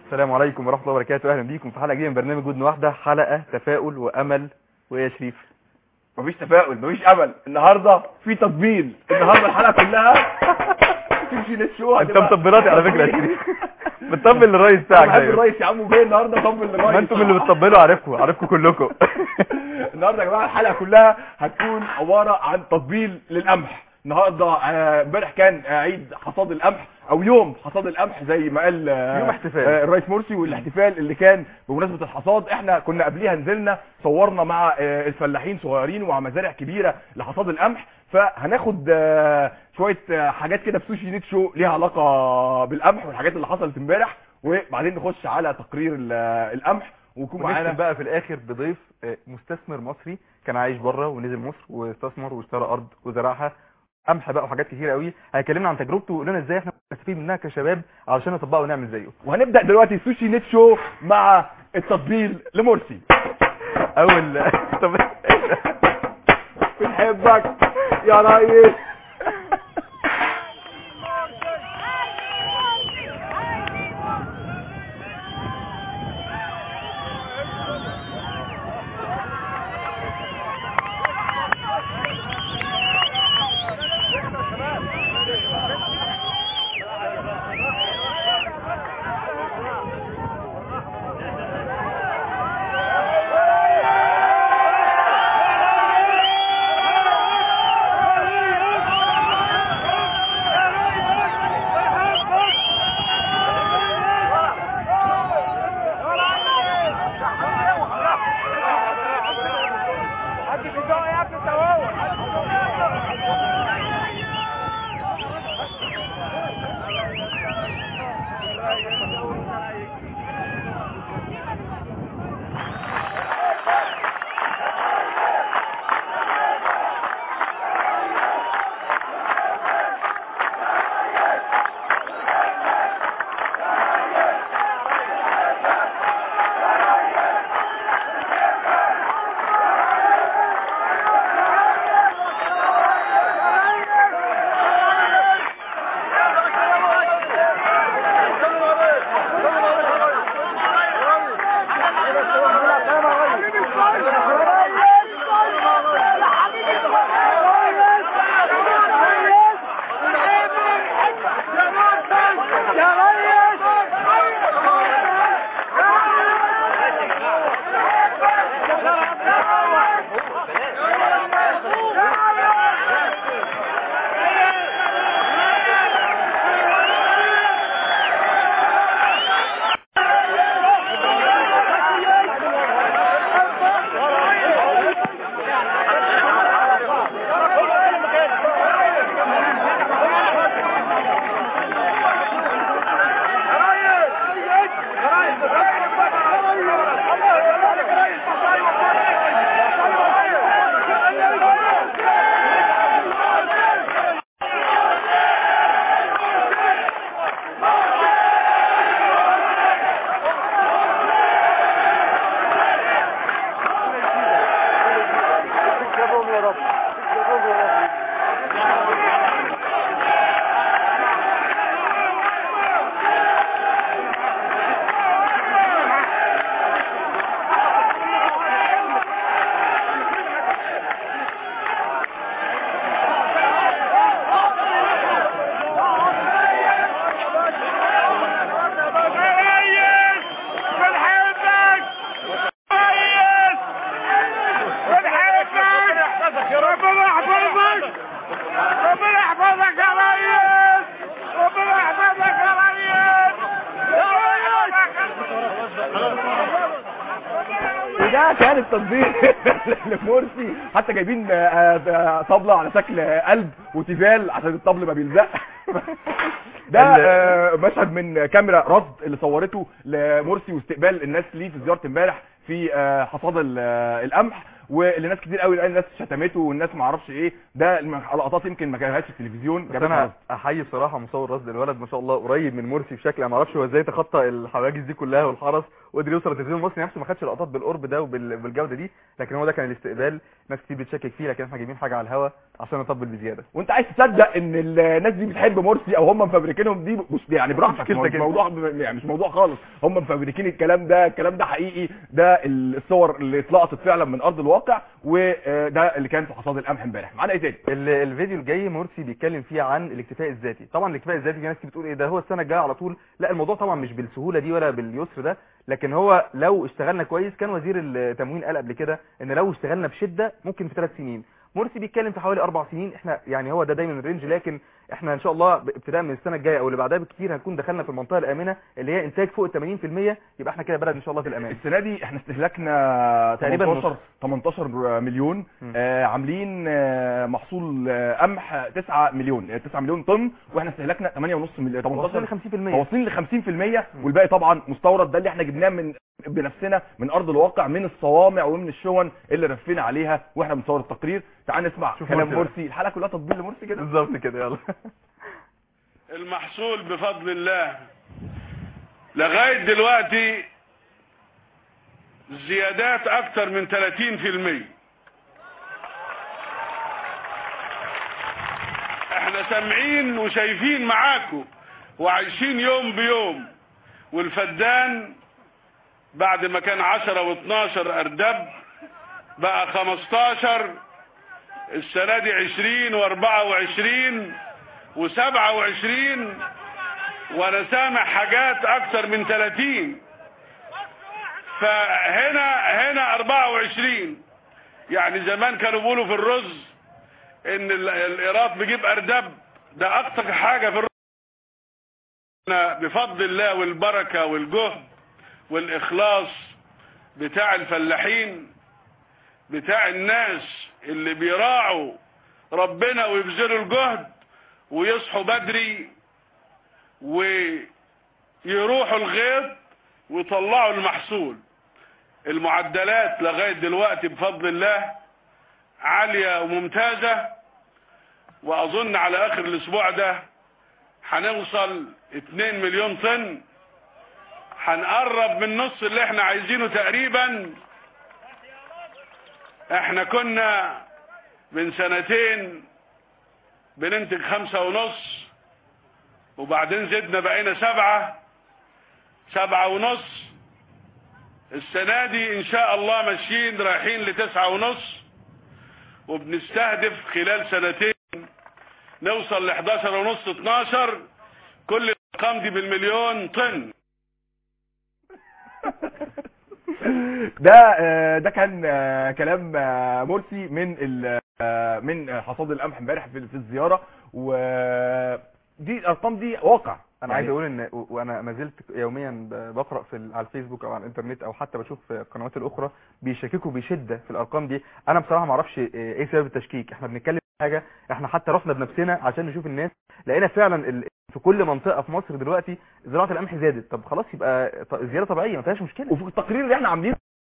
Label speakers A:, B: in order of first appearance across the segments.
A: السلام عليكم ورحمه الله وبركاته اهلا بيكم في حلقه جديده من برنامج ودن واحده حلقه تفاؤل وامل وايه يا شريف
B: مفيش تفاؤل مفيش امل النهارده في تطبيل النهارده الحلقه كلها تمشي للشو
A: انت مطبلاتي على فكره يا شريف بتطبل للرئيس بتاعك
B: بحب
A: دايما.
B: الرئيس يا عم وجاي النهارده طبل للرئيس
A: ما انتم اللي بتطبلوا عارفكم عارفكم كلكم
B: النهارده يا جماعه الحلقه كلها هتكون عباره عن تطبيل للقمح النهارده آه، امبارح كان آه، عيد حصاد القمح او يوم حصاد القمح زي ما قال آه،
A: يوم احتفال.
B: آه، الرئيس مرسي والاحتفال اللي كان بمناسبه الحصاد احنا كنا قبليها نزلنا صورنا مع آه، الفلاحين صغيرين ومع مزارع كبيره لحصاد القمح فهناخد آه، شويه آه، حاجات كده في سوشي نيت شو ليها علاقه بالقمح والحاجات اللي حصلت امبارح وبعدين نخش على تقرير ال- القمح ويكون
A: ونختم
B: معانا
A: بقى في الاخر بضيف آه، مستثمر مصري كان عايش بره ونزل مصر واستثمر واشترى ارض وزرعها قمح بقى وحاجات كتير قوي هيكلمنا عن تجربته ويقول لنا ازاي احنا نستفيد منها كشباب علشان نطبقها ونعمل زيه
B: وهنبدا دلوقتي سوشي نت شو مع التطبيل لمرسي
A: اول طب
B: بنحبك يا ريس وده كان التطبيق لمرسي حتى جايبين آه، آه، طبلة على شكل قلب وتيفال عشان الطبل ما بيلزق ده آه، مشهد من كاميرا رصد اللي صورته لمرسي واستقبال الناس ليه في زيارة امبارح في آه، حصاد ال- آه، القمح واللي ناس كتير قوي الناس شتمته والناس ما اعرفش ايه ده الم- لقطات يمكن ما كانتش في التلفزيون
A: بس
B: جابتها
A: انا
B: رصد.
A: احيي بصراحه مصور رصد الولد ما شاء الله قريب من مرسي بشكل انا ما اعرفش هو ازاي تخطى الحواجز دي كلها والحرس وقدر يوصل للتلفزيون المصري نفسه ما خدش لقطات بالقرب ده وبالجوده دي لكن هو ده كان الاستقبال ناس كتير بتشكك فيه لكن احنا جايبين حاجه على الهوا عشان نطبل بزياده
B: وانت عايز تصدق ان الناس دي بتحب مرسي او هم مفبركينهم دي مش يعني براحتك
A: مشكلتك
B: مش
A: انت.
B: موضوع يعني مش موضوع خالص هم مفبركين الكلام ده الكلام ده حقيقي ده الصور اللي اتلقطت فعلا من ارض الواقع وده اللي كان في حصاد القمح امبارح معانا ايه تاني
A: ال- الفيديو الجاي مرسي بيتكلم فيه عن الاكتفاء الذاتي طبعا الاكتفاء الذاتي في ناس كتير بتقول ايه ده هو السنه الجايه على طول لا الموضوع طبعا مش بالسهوله دي ولا باليسر ده لكن هو لو اشتغلنا كويس كان وزير التموين قال قبل كده ان لو اشتغلنا بشده ممكن في ثلاث سنين مرسي بيتكلم في حوالي اربع سنين احنا يعني هو ده دايما الرينج لكن احنا ان شاء الله ب- ابتداء من السنه الجايه او اللي بعدها بكتير هنكون دخلنا في المنطقه الامنه اللي هي انتاج فوق ال 80% يبقى احنا كده بلد ان شاء الله في الامان
B: السنه دي احنا استهلاكنا
A: تقريباً
B: 18 18 مليون
A: مم.
B: آه عاملين آه محصول آه قمح 9 مليون آه 9 مليون طن واحنا استهلاكنا 8.5 مليون
A: وصلنا
B: 18
A: ل 50%
B: واصلين ل 50% والباقي طبعا مستورد ده اللي احنا جبناه من بنفسنا من ارض الواقع من الصوامع ومن الشون اللي رفينا عليها واحنا بنصور التقرير تعال نسمع
A: شوف
B: كلام
A: مرسي بقى.
B: مرسي الحلقه كلها تطبيل لمرسي كده
A: بالظبط كده يلا
C: المحصول بفضل الله لغاية دلوقتي زيادات اكتر من 30% احنا سامعين وشايفين معاكم وعايشين يوم بيوم والفدان بعد ما كان 10 و12 اردب بقى 15 السنة دي 20 و24 وسبعة وعشرين وانا سامع حاجات اكتر من ثلاثين فهنا هنا اربعة وعشرين يعني زمان كانوا بيقولوا في الرز ان ال- الايراد بيجيب اردب ده اكتر حاجة في الرز بفضل الله والبركة والجهد والاخلاص بتاع الفلاحين بتاع الناس اللي بيراعوا ربنا ويبذلوا الجهد ويصحوا بدري ويروحوا الغيط ويطلعوا المحصول المعدلات لغاية دلوقتي بفضل الله عالية وممتازة واظن على اخر الاسبوع ده هنوصل 2 مليون طن هنقرب من نص اللي احنا عايزينه تقريبا احنا كنا من سنتين بننتج خمسة ونص وبعدين زدنا بقينا سبعة سبعة ونص السنة دي ان شاء الله ماشيين رايحين لتسعة ونص وبنستهدف خلال سنتين نوصل ل 11 ونص 12 كل الارقام دي بالمليون طن
B: ده آه، ده كان آه، كلام آه، مرسي من ال- آه، من آه، حصاد القمح امبارح في في الزياره ودي الارقام دي واقع
A: انا عايز اقول ان و- وانا ما زلت يوميا ب- بقرا في ال- على الفيسبوك او على الانترنت او حتى بشوف في القنوات الاخرى بيشككوا بشده في الارقام دي انا بصراحه ما اعرفش ايه سبب التشكيك احنا بنتكلم في حاجه احنا حتى رحنا بنفسنا عشان نشوف الناس لقينا فعلا ال... في كل منطقه في مصر دلوقتي زراعه القمح زادت طب خلاص يبقى ط- زياده طبيعيه ما فيهاش مشكله
B: وفي التقرير اللي احنا عاملينه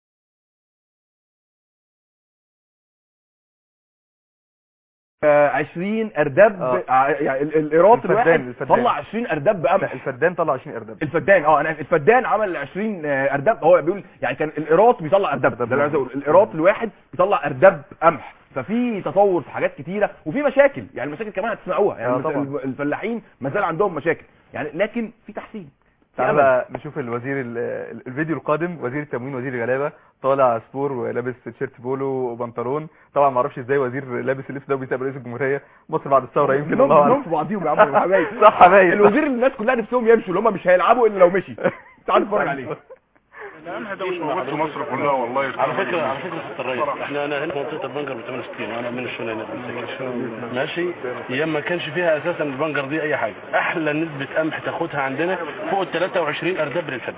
B: آه، 20 اردب
A: آه.
B: آه، يعني ال- الايراد
A: الفدان-
B: الواحد
A: الفدان.
B: طلع 20 اردب بقمح
A: الفدان طلع 20 اردب
B: الفدان اه انا الفدان عمل 20 آه، اردب هو بيقول يعني كان الايراد بيطلع اردب ده اللي أنا عايز اقول الايراد الواحد بيطلع اردب قمح ففي تطور في حاجات كتيره وفي مشاكل يعني المشاكل كمان هتسمعوها يعني
A: آه،
B: الف-
A: طبعا.
B: الفلاحين ما زال عندهم مشاكل يعني لكن في تحسين في
A: تعالى
B: أمل.
A: بقى نشوف الوزير ال- ال- الفيديو القادم وزير التموين وزير الغلابه طالع سبور ولابس تيشيرت بولو وبنطلون طبعا ما اعرفش ازاي وزير لابس اللبس ده وبيسابق رئيس الجمهوريه مصر بعد الثوره يمكن
B: كلهم
A: الله
B: كلهم
A: اعلم
B: في بعضيهم يا عم يا حبايبي
A: صح يا حبايبي
B: الوزير اللي الناس كلها نفسهم يمشوا اللي هم مش هيلعبوا الا لو مشي تعال نتفرج عليه
D: القمح ده مش موجود في مصر كلها والله
E: على فكرة على فكرة ست الرئيس احنا انا هنا في منطقة البنجر ب 68 وانا من الشنان ماشي ايام ما كانش فيها اساسا البنجر دي اي حاجة احلى نسبة قمح تاخدها عندنا فوق ال 23 ارداب للفدان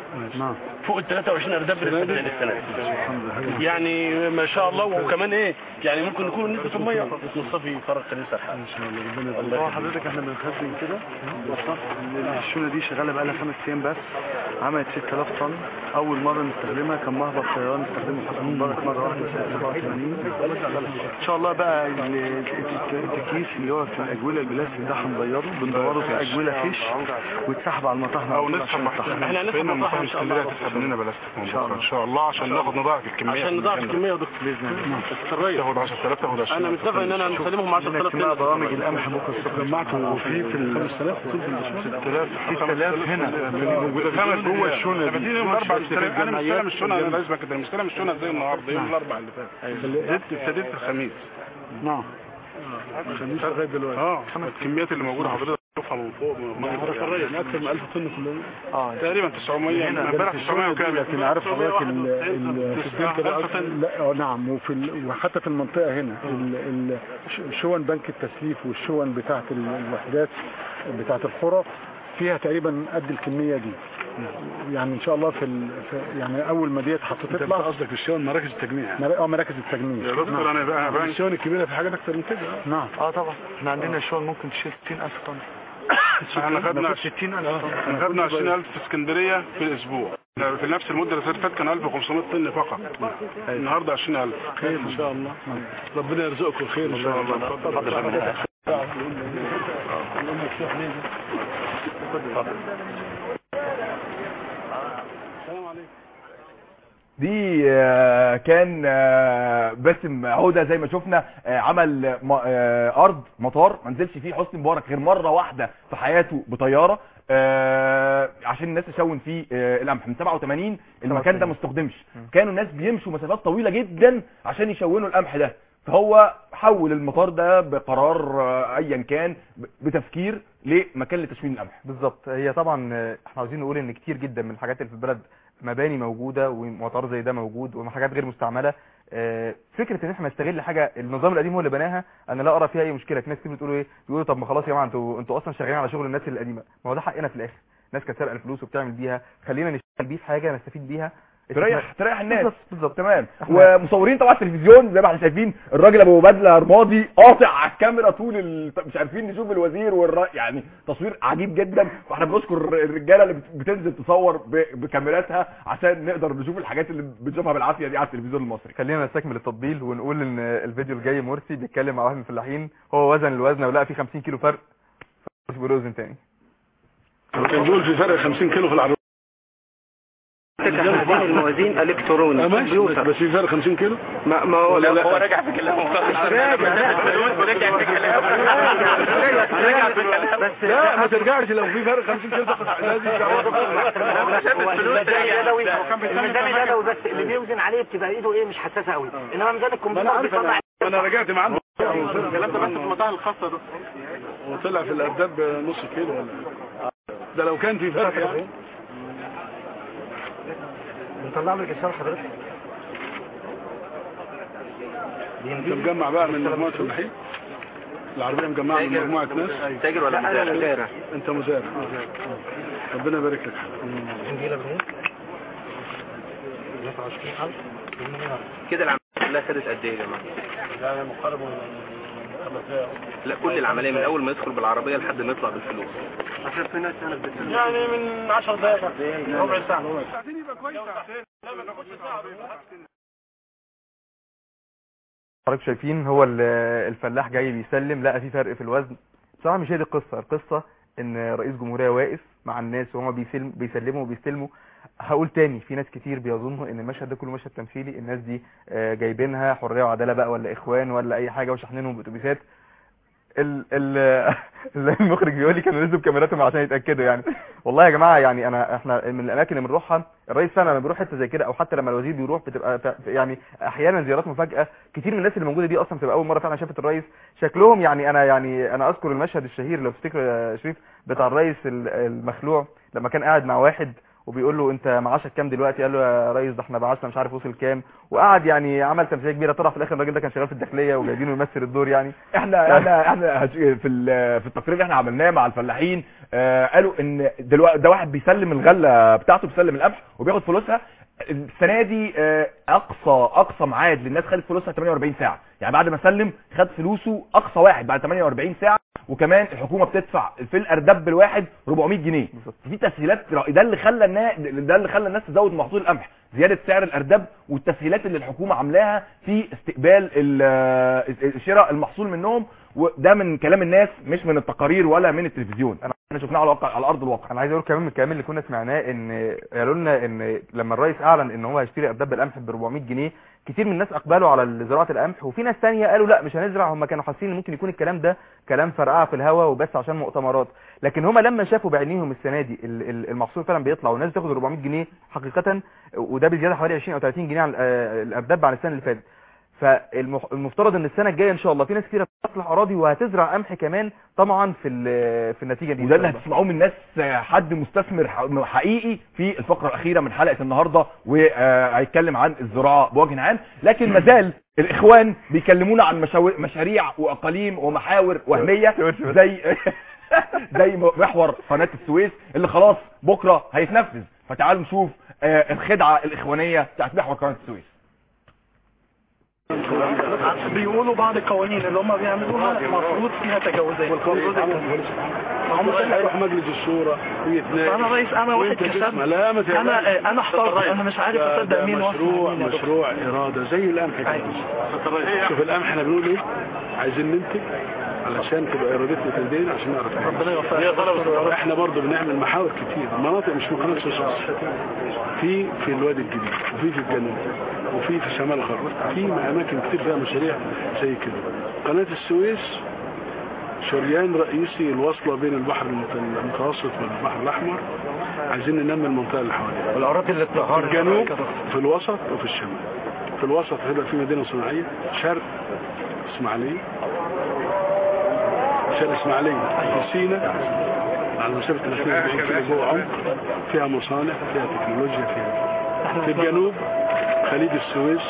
F: نعم
E: فوق ال 23 ارداب بالنسبه للسنه دي. يعني ما شاء الله وكمان ايه يعني ممكن نكون نسبه الميه نصفي فرق كنيسه الحال
F: ان شاء الله ربنا يبارك هو حضرتك احنا بنخزن كده بالظبط الشونه دي شغاله بقى لها خمس ايام بس عملت 6000 طن اول مره نستخدمها كان مهبط طيران استخدمه حسن مبارك مره واحده سنه 87 ان شاء الله بقى ال- الت- التكييف اللي هو في الاجوله البلاستيك ده هنغيره بندوره في اجوله فيش ويتسحب على المطاحنه
D: او
F: على طول
D: نسحب
F: عشان الطحن.
E: احنا هنسحب
D: فين
E: مطاحن
D: المصاري
E: ان شاء الله
D: اسكندريه تسحب مننا بلاستيك من بكره ان شاء الله عشان ناخد نضاعف الكميه
E: عشان نضاعف الكميه يا دكتور
F: باذن الله
E: بس الريس
D: تاخد 10000 تاخد 20
E: انا متفق ان انا نسلمهم 10000
F: اجتماع برامج القمح بكره الصبح جمعته وفي في ال 5000 6000 هنا
D: خمس جوه الشونه دي
C: يوم الاربعاء
D: في
C: مستلم انا
D: الجمعيات
C: مستلم الشنطه انا لازم كده مستلم الشنطه زي النهارده يوم الاربعاء اللي فات ابتديت ابتديت الخميس
F: نعم خميس لغايه دلوقتي
C: اه الكميات اللي موجوده حضرتك تشوفها من فوق من
F: اكثر من 1000 طن كلهم اه
C: تقريبا 900 امبارح 900 وكام
F: لكن عارف حضرتك ال- ال- في الدلتا ده أكتر- لا آه، نعم وفي ال- وحتى في المنطقه هنا ال- ال- ش- شون بنك التسليف والشون بتاعه ال- الوحدات بتاعه القرى فيها تقريبا قد الكميه دي يعني ان شاء الله في, ال... في يعني اول ما ديت هتطلع
C: قصدك في الشون مراكز التجميع
F: مر- اه مراكز التجميع
C: يا دكتور انا بقى بقى
D: الشون الكبيره في حاجات اكتر من كده
F: نعم
D: اه طبعا احنا عندنا شون ممكن تشيل 60000 طن
C: احنا خدنا
D: 60000 طن
C: احنا خدنا 20000 في اسكندريه في الاسبوع في نفس المده اللي فاتت كان 1500 طن فقط النهارده 20000
F: خير ان شاء الله ربنا يرزقكم خير ان شاء الله
B: دي آه، كان آه، باسم عودة زي ما شفنا آه، عمل م- آه، ارض مطار ما نزلش فيه حسني مبارك غير مرة واحدة في حياته بطيارة آه، عشان الناس تشون فيه آه، القمح من 87 المكان ده ما استخدمش كانوا الناس بيمشوا مسافات طويلة جدا عشان يشونوا القمح ده فهو حول المطار ده بقرار آه، ايا كان ب- بتفكير لمكان لتشوين القمح
A: بالظبط هي طبعا آه، احنا عاوزين نقول ان كتير جدا من الحاجات اللي في البلد مباني موجوده ومطار زي ده موجود وحاجات غير مستعمله آه، فكره ان احنا نستغل حاجه النظام القديم هو اللي بناها انا لا ارى فيها اي مشكله في ناس كتير بتقولوا ايه بيقولوا طب ما خلاص يا جماعه انتوا انتوا اصلا شغالين على شغل الناس القديمه ما هو ده حقنا في الاخر ناس كانت سارقه الفلوس وبتعمل بيها خلينا نشتغل بيه في حاجه نستفيد بيها
B: تريح تريح الناس
A: بالظبط بالظبط
B: تمام
A: إحنا-
B: ومصورين طبعا التلفزيون زي ما احنا شايفين الراجل ابو بدله رمادي قاطع على الكاميرا طول ال... مش عارفين نشوف الوزير والر... يعني تصوير عجيب جدا واحنا بنشكر الرجاله اللي بت- بتنزل تصور ب... بكاميراتها عشان نقدر نشوف الحاجات اللي بنشوفها بالعافيه دي على التلفزيون المصري
A: خلينا نستكمل التطبيل ونقول ان الفيديو الجاي مرسي بيتكلم مع واحد من الفلاحين هو وزن الوزنه ولقى فيه 50 كيلو فرق مش بيوزن تاني
C: كان بيقول في فرق 50 كيلو في العربيه
G: تخزين الموازين الكتروني كمبيوتر
C: بس في فرق 50 كيلو
G: ما, ما هو
C: لا، لا.
G: هو راجع في كلامه راجع راجع في كلامه راجع في كلامه بس
C: لا ما ترجعش لو في فرق 50 كيلو تاخد لازم
G: عشان الفلوس
H: اليدوي الميزان اليدوي بس اللي بيوزن عليه بتبقى ايده ايه مش حساسه قوي انما ميزان الكمبيوتر بيطلع
C: انا رجعت معاه
E: الكلام ده بس في المطاعم الخاصه ده
C: وطلع في الارداب نص كيلو ولا ده لو كان في فرق يعني
H: بنطلع له الاشاره حضرتك
C: انت مجمع بقى من مجموعه فلاحين العربيه مجمعه من مجموعه ناس
G: تاجر ولا مزارع
C: انت مزارع ربنا يبارك لك
G: كده العمليه كلها خدت قد ايه يا جماعه
E: يعني مقاربه
G: لا كل العمليه من اول ما يدخل بالعربيه لحد ما يطلع بالفلوس
E: يعني من 10 دقائق ربع ساعه ربع ساعه
A: حضرتك شايفين هو ال- الفلاح جاي بيسلم لقى في فرق في الوزن بصراحه مش هي دي القصه القصه ان رئيس جمهوريه واقف مع الناس وهم بيسلم بيسلموا وبيستلموا هقول تاني في ناس كتير بيظنوا ان المشهد ده كله مشهد تمثيلي الناس دي آه، جايبينها حريه وعداله بقى ولا اخوان ولا اي حاجه وشاحنينهم باتوبيسات ال ال المخرج بيقول لي كانوا نزلوا بكاميراتهم عشان يتاكدوا يعني والله يا جماعه يعني انا احنا من الاماكن اللي بنروحها الرئيس فعلا لما بيروح حته زي كده او حتى لما الوزير بيروح بتبقى ف- يعني احيانا زيارات مفاجاه كتير من الناس اللي موجوده دي اصلا بتبقى اول مره فعلا شافت الرئيس شكلهم يعني انا يعني انا اذكر المشهد الشهير لو تفتكر يا شريف بتاع الرئيس ال- المخلوع لما كان قاعد مع واحد وبيقول له انت معاشك كام دلوقتي قال له يا ريس ده احنا بعثنا مش عارف وصل كام وقعد يعني عمل تمثيليه كبيره طلع في الاخر الراجل ده كان شغال في الداخليه وجايبينه يمثل الدور يعني
B: احنا احنا احنا هش- في ال- في التقرير اللي احنا عملناه مع الفلاحين آه، قالوا ان دلوقتي ده واحد بيسلم الغله بتاعته بيسلم القمح وبياخد فلوسها السنه دي آه، اقصى اقصى ميعاد للناس خدت فلوسها 48 ساعه يعني بعد ما سلم خد فلوسه اقصى واحد بعد 48 ساعه وكمان الحكومه بتدفع في الاردب الواحد 400 جنيه في تسهيلات ده اللي خلى الناس ده اللي خلى الناس تزود محصول القمح زياده سعر الاردب والتسهيلات اللي الحكومه عاملاها في استقبال ال- شراء المحصول منهم وده من كلام الناس مش من التقارير ولا من التلفزيون احنا شفناه على الواقع على ارض الواقع
A: انا عايز اقول كمان من الكلام اللي كنا سمعناه ان قالوا لنا ان لما الرئيس اعلن ان هو هيشتري ارداب القمح ب 400 جنيه كتير من الناس اقبلوا على زراعه القمح وفي ناس تانية قالوا لا مش هنزرع هم كانوا حاسين ان ممكن يكون الكلام ده كلام فرقعه في الهواء وبس عشان مؤتمرات لكن هم لما شافوا بعينيهم السنه دي ال- ال- المحصول فعلا بيطلع والناس بتاخد 400 جنيه حقيقه وده بزياده حوالي 20 او 30 جنيه عن آه، الارداب عن السنه اللي فاتت فالمفترض ان السنه الجايه ان شاء الله في ناس كتير هتصلح اراضي وهتزرع قمح كمان طبعا في ال- في النتيجه دي إن
B: وده
A: شاء
B: اللي
A: الله.
B: هتسمعوه من ناس حد مستثمر ح- حقيقي في الفقره الاخيره من حلقه النهارده وهيتكلم عن الزراعه بوجه عام لكن مازال الاخوان بيكلمونا عن مشاو- مشاريع واقاليم ومحاور وهميه زي زي محور قناه السويس اللي خلاص بكره هيتنفذ فتعالوا نشوف آه، الخدعه الاخوانيه بتاعت محور قناه السويس
I: بيقولوا بعض القوانين اللي هم بيعملوها المفروض فيها تجاوزات
J: ما هم هيروح مجلس الشورى ويتناقش
I: انا رئيس انا واحد
J: وانت
I: كسبت
J: تسمع لا ما تقلقش.
I: انا انا احترت انا مش عارف
J: ده-
I: اصدق
J: ده
I: مين واسمع
J: مشروع
I: مين يا دكتور.
J: مشروع اراده زي القمح كده شوف القمح احنا بنقول ايه عايزين ننتج علشان تبقى ارادتنا تدين عشان نعرف
I: ربنا يوفقك
J: احنا برضو بنعمل محاور كتير مناطق مش مقناة السويس في في الوادي الجديد وفي في الجنوب وفي في شمال الغرب في اماكن كتير فيها مشاريع زي كده قناة السويس شريان رئيسي الوصلة بين البحر المت- المتوسط والبحر الأحمر عايزين ننمي المنطقة اللي حواليها
I: والأراضي اللي
J: في
I: بتظهر
J: الجنوب في الوسط وفي الشمال في الوسط هيبقى في مدينة صناعية شرق إسماعيلية شرق إسماعيلية في سينا على مسافة 30 كيلو جوه عمق فيها مصانع فيها تكنولوجيا فيها في الجنوب خليج السويس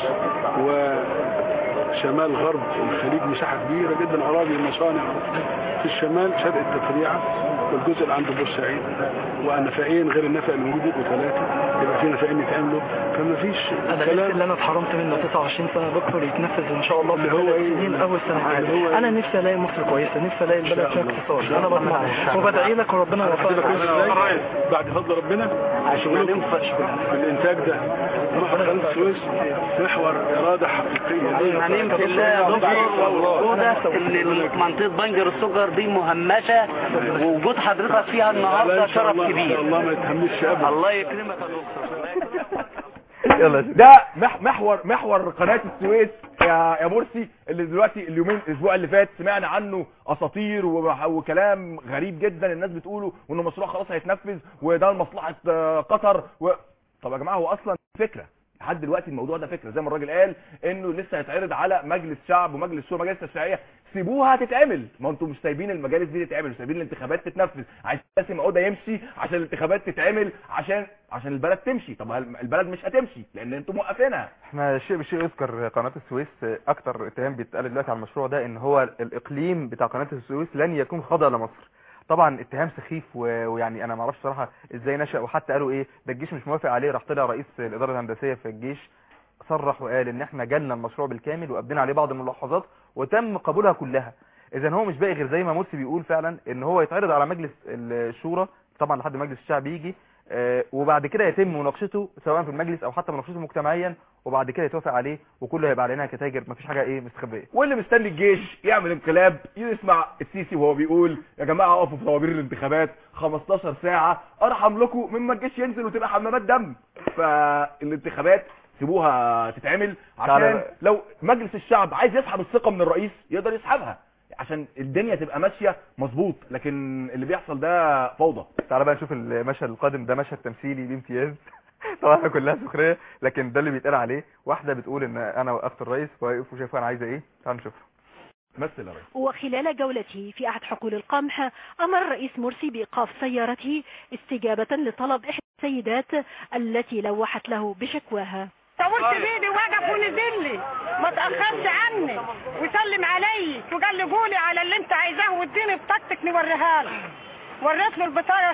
J: وشمال غرب الخليج مساحة كبيرة جدا أراضي مصانع في الشمال شرق التفريعة والجزء اللي عند بورسعيد ونفقين غير النفق اللي موجود يبقوا ثلاثة يبقى في نفقين يتعملوا فما فيش
I: انا نفسي اللي انا اتحرمت منه 29 سنه يا دكتور يتنفذ ان شاء الله في ثلاث سنين اول سنه الجاية. انا نفسي الاقي مصر كويسه نفسي الاقي البلد فيها اقتصاد انا بطمع وبدعي لك وربنا يوفقك
J: بعد فضل ربنا عشان ننفع في الانتاج ده محور قناه السويس محور اراده حقيقيه
K: هنمشي الله يا دكتور وده ان منطقه بنجر السكر دي مهمشه ووجود حضرتك فيها النهارده شرف كبير
J: الله ما يتهمنيش ابدا
K: الله يكرمك يا دكتور
B: ده مح- محور محور قناه السويس يا يا مرسي اللي دلوقتي اليومين الاسبوع اللي فات سمعنا عنه اساطير ومح- وكلام غريب جدا الناس بتقوله وانه مشروع خلاص هيتنفذ وده لمصلحه آه، قطر و... طب يا جماعه هو اصلا فكره لحد دلوقتي الموضوع ده فكره زي ما الراجل قال انه لسه هيتعرض على مجلس شعب ومجلس شورى مجالس تشريعيه سيبوها تتعمل ما انتم مش سايبين المجالس دي تتعمل سايبين الانتخابات تتنفذ عايز قاسم عوده يمشي عشان الانتخابات تتعمل عشان عشان البلد تمشي طب هل- البلد مش هتمشي لان انتم موقفينها
A: احنا شيء بشيء يذكر قناة السويس اكتر اتهام بيتقال دلوقتي على المشروع ده ان هو الاقليم بتاع قناة السويس لن يكون خاضع لمصر طبعا اتهام سخيف و- ويعني انا ما اعرفش صراحه ازاي نشا وحتى قالوا ايه ده الجيش مش موافق عليه راح طلع رئيس الاداره الهندسيه في الجيش صرح وقال ان احنا جالنا المشروع بالكامل وابدينا عليه بعض الملاحظات وتم قبولها كلها اذا هو مش باقي غير زي ما مرسي بيقول فعلا ان هو يتعرض على مجلس الشورى طبعا لحد مجلس الشعب يجي آه، وبعد كده يتم مناقشته سواء في المجلس او حتى مناقشته مجتمعيا وبعد كده يتوافق عليه وكله هيبقى علينا كتاجر مفيش حاجه ايه مستخبيه
B: واللي مستني الجيش يعمل انقلاب يسمع السيسي وهو بيقول يا جماعه اقفوا في طوابير الانتخابات 15 ساعه ارحم لكم مما الجيش ينزل وتبقى حمامات دم فالانتخابات سيبوها تتعمل عشان
A: تعالى.
B: لو مجلس الشعب عايز يسحب الثقه من الرئيس يقدر يسحبها عشان الدنيا تبقى ماشيه مظبوط لكن اللي بيحصل ده فوضى
A: تعالى بقى نشوف المشهد القادم ده مشهد تمثيلي بامتياز طبعا كلها سخريه لكن ده اللي بيتقال عليه واحده بتقول ان انا وقفت الرئيس واقف وشايف انا عايزه ايه تعال نشوفها
B: مثل يا ريس
L: وخلال جولته في أحد حقول القمح أمر الرئيس مرسي بإيقاف سيارته استجابة لطلب إحدى السيدات التي لوحت له بشكواها
M: طولت بيدي وقف ونزل لي ما تاخرش عني وسلم علي وقال لي قولي على اللي انت عايزاه واديني بطاقتك نوريها لك وريت له البطاقه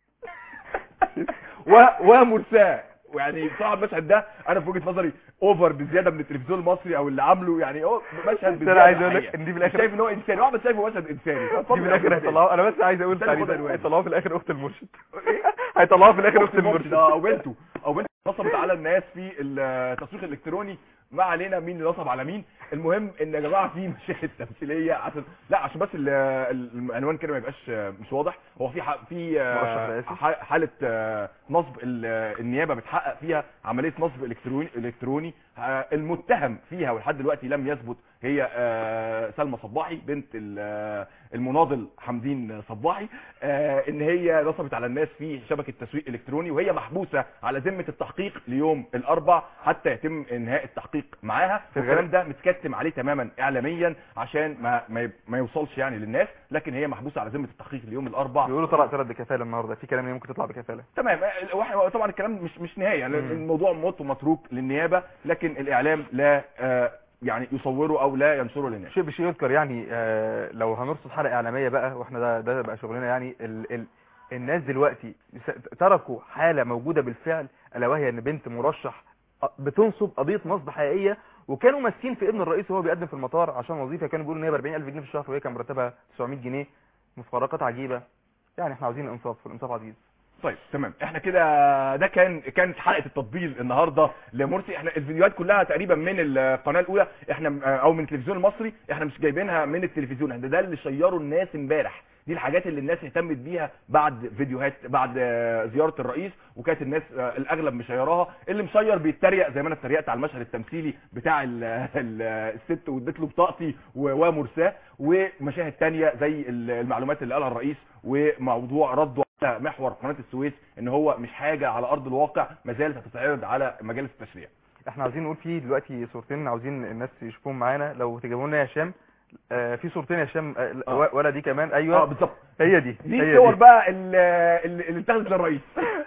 B: و... ومرساه ويعني بصراحه المشهد ده انا في وجهه نظري اوفر بزياده من التلفزيون المصري او اللي عامله يعني هو مشهد
A: بس
B: بزياده
A: انا عايز اقول لك
B: الحقيقة.
A: ان دي في
B: مش
A: الاخر
B: شايف ان هو انساني واحد شايفه مشهد انساني
A: دي في الاخر هيطلعوها انا بس عايز اقول
B: ده اللي
A: تعليق
B: خد عنوان.
A: هيطلعوها في الاخر اخت المرشد هيطلعوها في الاخر اخت المرشد
B: اه او بنته او بنته نصبت على الناس في التسويق الالكتروني ما علينا مين اللي نصب على مين المهم ان يا جماعه في مشاهد تمثيليه عشان لا عشان بس ال- ال- العنوان كده ما يبقاش آه، مش واضح هو في ح... في آه،
A: مرشح رئاسي.
B: ح- حاله آه، نصب ال- آه، النيابه بتحقق فيها عمليه نصب الكتروني الكتروني آه، المتهم فيها ولحد دلوقتي لم يثبت هي آه، سلمى صباحي بنت ال- آه، المناضل حمدين صباحي آه، ان هي نصبت على الناس في شبكه تسويق الكتروني وهي محبوسه على ذمه التحقيق ليوم الاربع حتى يتم انهاء التحقيق معاها
A: في
B: والكلام
A: الغالب-
B: ده متكتم عليه تماما اعلاميا عشان ما ما يب- ما يوصلش يعني للناس لكن هي محبوسه على ذمه التحقيق ليوم الاربع
A: بيقولوا طلع طلعت بكفاله النهارده في كلام إن هي ممكن تطلع بكفاله
B: تمام آه، واحنا طبعا الكلام مش مش نهائي يعني
A: مم.
B: الموضوع موت ومتروك للنيابه لكن الاعلام لا آه، يعني يصوره او لا ينشره للناس
A: شيء بشيء يذكر يعني آه لو هنرصد حلقه اعلاميه بقى واحنا ده ده بقى شغلنا يعني ال ال الناس دلوقتي س- تركوا حاله موجوده بالفعل الا وهي ان بنت مرشح آه، بتنصب قضيه نصب حقيقيه وكانوا ماسكين في ابن الرئيس وهو بيقدم في المطار عشان وظيفه كانوا بيقولوا ان هي ب 40000 جنيه في الشهر وهي كان مرتبها 900 جنيه مفارقات عجيبه يعني احنا عاوزين انصاف والانصاف عزيز
B: طيب تمام احنا كده ده كان كانت حلقه التطبيل النهارده لمرسي احنا الفيديوهات كلها تقريبا من القناه الاولى احنا او من التلفزيون المصري احنا مش جايبينها من التلفزيون احنا ده اللي شيروا الناس امبارح دي الحاجات اللي الناس اهتمت بيها بعد فيديوهات بعد آه، زياره الرئيس وكانت الناس آه، الاغلب مشيراها اللي مشير بيتريق زي ما انا اتريقت على المشهد التمثيلي بتاع ال ال الست واديت له بطاقتي و- ومرساه ومشاهد تانية زي ال- المعلومات اللي قالها الرئيس وموضوع رده على محور قناه السويس ان هو مش حاجه على ارض الواقع ما زالت هتتعرض على مجالس التشريع
A: احنا عاوزين نقول فيه دلوقتي صورتين عاوزين الناس يشوفوهم معانا لو تجيبوا لنا يا هشام آه في صورتين يا هشام آه
B: آه.
A: و- ولا دي كمان ايوه
B: اه بالظبط
A: هي دي
B: دي
A: هي
B: الصور بقى اللي, اللي اتخذت للرئيس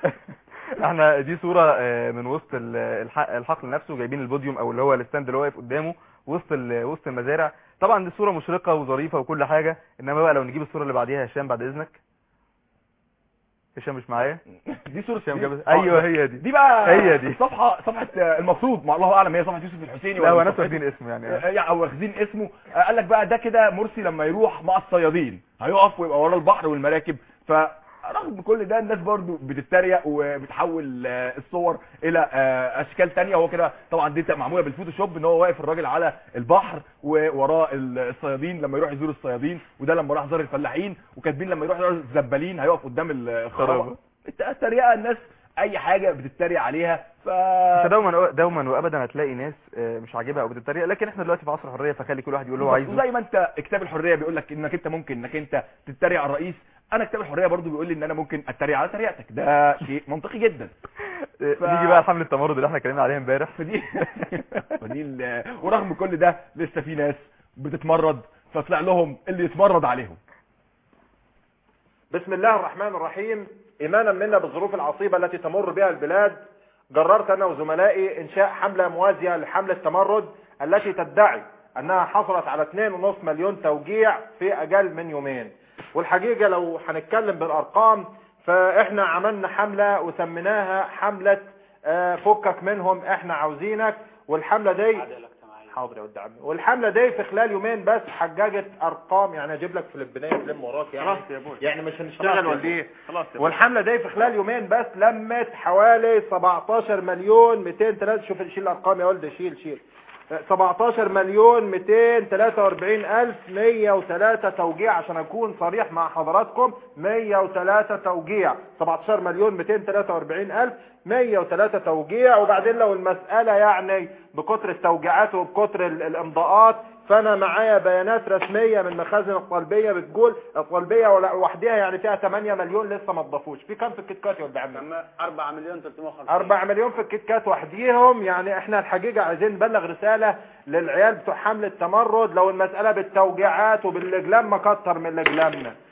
A: احنا دي صورة آه، من وسط ال- الح- الحقل نفسه جايبين البوديوم او اللي هو الستاند اللي واقف قدامه وسط ال- وسط المزارع طبعا دي صورة مشرقة وظريفة وكل حاجة انما بقى لو نجيب الصورة اللي بعديها يا هشام بعد اذنك هشام مش معايا
B: دي صوره
A: هشام
B: دي-
A: جاب
B: آه،
A: ايوه هي دي
B: دي بقى
A: هي دي
B: صفحه صفحه آه، المفروض ما الله اعلم هي صفحه يوسف الحسيني
A: لا هو
B: ولا
A: ناس
B: صفحته.
A: واخدين اسمه يعني
B: آه، يعني او واخدين اسمه آه، قال لك بقى ده كده مرسي لما يروح مع الصيادين هيقف ويبقى وراه البحر والمراكب فرغم كل ده الناس برضو بتتريق وبتحول آه، الصور الى آه، اشكال تانية هو كده طبعا دي معموله بالفوتوشوب ان هو واقف الراجل على البحر ووراه ال- الصيادين لما يروح يزور الصيادين وده لما راح زار الفلاحين وكاتبين لما يروح يزور الزبالين هيقف قدام ال- الخرابه
A: خرابة.
B: التريقه الناس اي حاجه بتتريق عليها ف
A: انت دوما دوما وابدا هتلاقي ناس آه، مش عاجبها او بتتريق لكن احنا دلوقتي في عصر حريه فخلي كل واحد يقول اللي هو عايزه
B: وزي ما انت كتاب الحريه بيقول لك انك انت ممكن انك انت تتريق على الرئيس انا كتاب الحريه برضو بيقول لي ان انا ممكن اتريق على تريقتك ده شيء منطقي جدا
A: آه،
B: ف-
A: نيجي بقى لحمله التمرد اللي احنا اتكلمنا عليها امبارح
B: فدي فدي ال- ورغم كل ده لسه في ناس بتتمرد فطلع لهم اللي يتمرد عليهم
N: بسم الله الرحمن الرحيم إيمانا منا بالظروف العصيبة التي تمر بها البلاد قررت أنا وزملائي إنشاء حملة موازية لحملة تمرد التي تدعي أنها حصلت على 2.5 مليون توجيع في أقل من يومين والحقيقة لو هنتكلم بالأرقام فإحنا عملنا حملة وسميناها حملة آه، فكك منهم إحنا عاوزينك والحملة دي حاضر يا ولد عمي والحمله دي في خلال يومين بس حققت ارقام يعني اجيب لك فلبينيه تلم وراك يعني
G: خلاص يا ابوي.
N: يعني مش
G: خلاص
N: هنشتغل
G: يا
N: ولا
G: ابوي.
N: ايه
G: خلاص يا ابوي.
N: والحمله دي في خلال يومين بس لمت حوالي 17 مليون 203 شوف شيل الارقام يا ولد شيل شيل 17 مليون 243 الف 103 توجيع عشان اكون صريح مع حضراتكم 103 توجيع 17 مليون 243 الف 103 توجيع وبعدين لو المسألة يعني بكتر التوجيعات وبكتر ال- الامضاءات فانا معايا بيانات رسمية من مخازن الطلبية بتقول الطلبية ولا- لوحدها يعني فيها 8 مليون لسه ما اتضافوش في كام في الكيت كات يا ولد عمي
G: 4 مليون 350
N: 4 مليون في الكيت كات وحديهم يعني احنا الحقيقة عايزين نبلغ رسالة للعيال بتوع حملة تمرد لو المسألة بالتوجيعات وبالإقلام ما كتر من الإقلامنا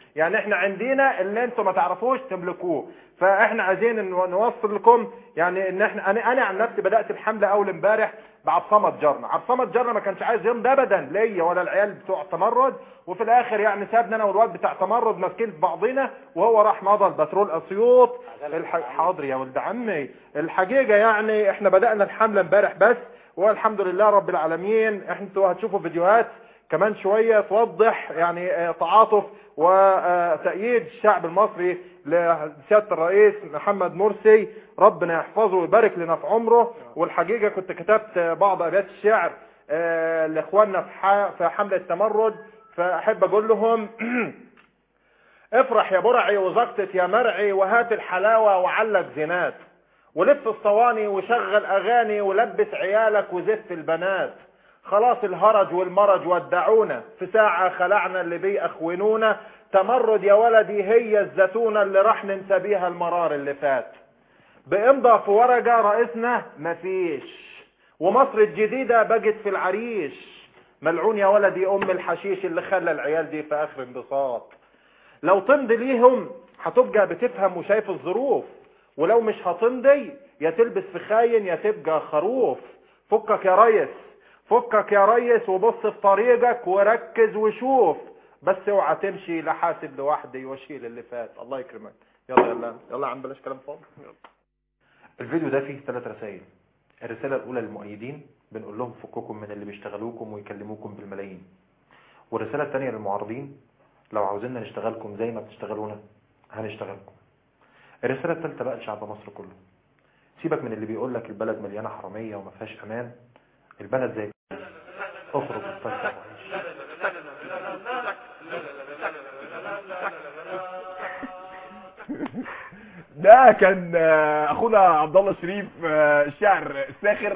N: يعني احنا عندنا اللي انتم ما تعرفوش تملكوه فاحنا عايزين إن نوصل لكم يعني ان احنا انا انا عن نفسي بدات بحمله اول امبارح بعبد صمد جارنا عبد صمد جارنا ما كانش عايز يمضي ابدا ليا ولا العيال بتوع تمرد وفي الاخر يعني سابنا انا والواد بتاع تمرد ماسكين في بعضينا وهو راح مضى البترول اسيوط الح... حاضر يا ولد عمي الحقيقه يعني احنا بدانا الحمله امبارح بس والحمد لله رب العالمين احنا انتوا هتشوفوا فيديوهات كمان شوية توضح يعني آه، تعاطف وتأييد الشعب المصري لسيادة الرئيس محمد مرسي ربنا يحفظه ويبارك لنا في عمره والحقيقة كنت كتبت بعض أبيات الشعر آه، لإخواننا في ح- في حملة التمرد فأحب أقول لهم افرح يا برعي وزقطت يا مرعي وهات الحلاوة وعلق زينات ولف الصواني وشغل أغاني ولبس عيالك وزف البنات خلاص الهرج والمرج ودعونا في ساعة خلعنا اللي بيأخونونا تمرد يا ولدي هي الزتونة اللي راح ننسى بيها المرار اللي فات بإمضى في ورقة رئيسنا مفيش ومصر الجديدة بقت في العريش ملعون يا ولدي أم الحشيش اللي خلى العيال دي في آخر انبساط لو تمضي ليهم هتبقى بتفهم وشايف الظروف ولو مش هتمضي يا تلبس في خاين يا تبقى خروف فكك يا ريس فكك يا ريس وبص في طريقك وركز وشوف بس اوعى تمشي لحاسب لوحدي واشيل اللي فات الله يكرمك يلا يلا يلا يا عم بلاش كلام فاضي
O: الفيديو ده فيه ثلاث رسائل الرسالة الأولى للمؤيدين بنقول لهم فككم من اللي بيشتغلوكم ويكلموكم بالملايين والرسالة الثانية للمعارضين لو عاوزيننا نشتغلكم زي ما بتشتغلونا هنشتغلكم الرسالة الثالثة بقى لشعب مصر كله سيبك من اللي بيقول لك البلد مليانة حرامية وما فيهاش أمان البلد زي اخرج اتفسح وعيش
B: ده كان آه، اخونا عبد الله شريف آه، الشاعر الساخر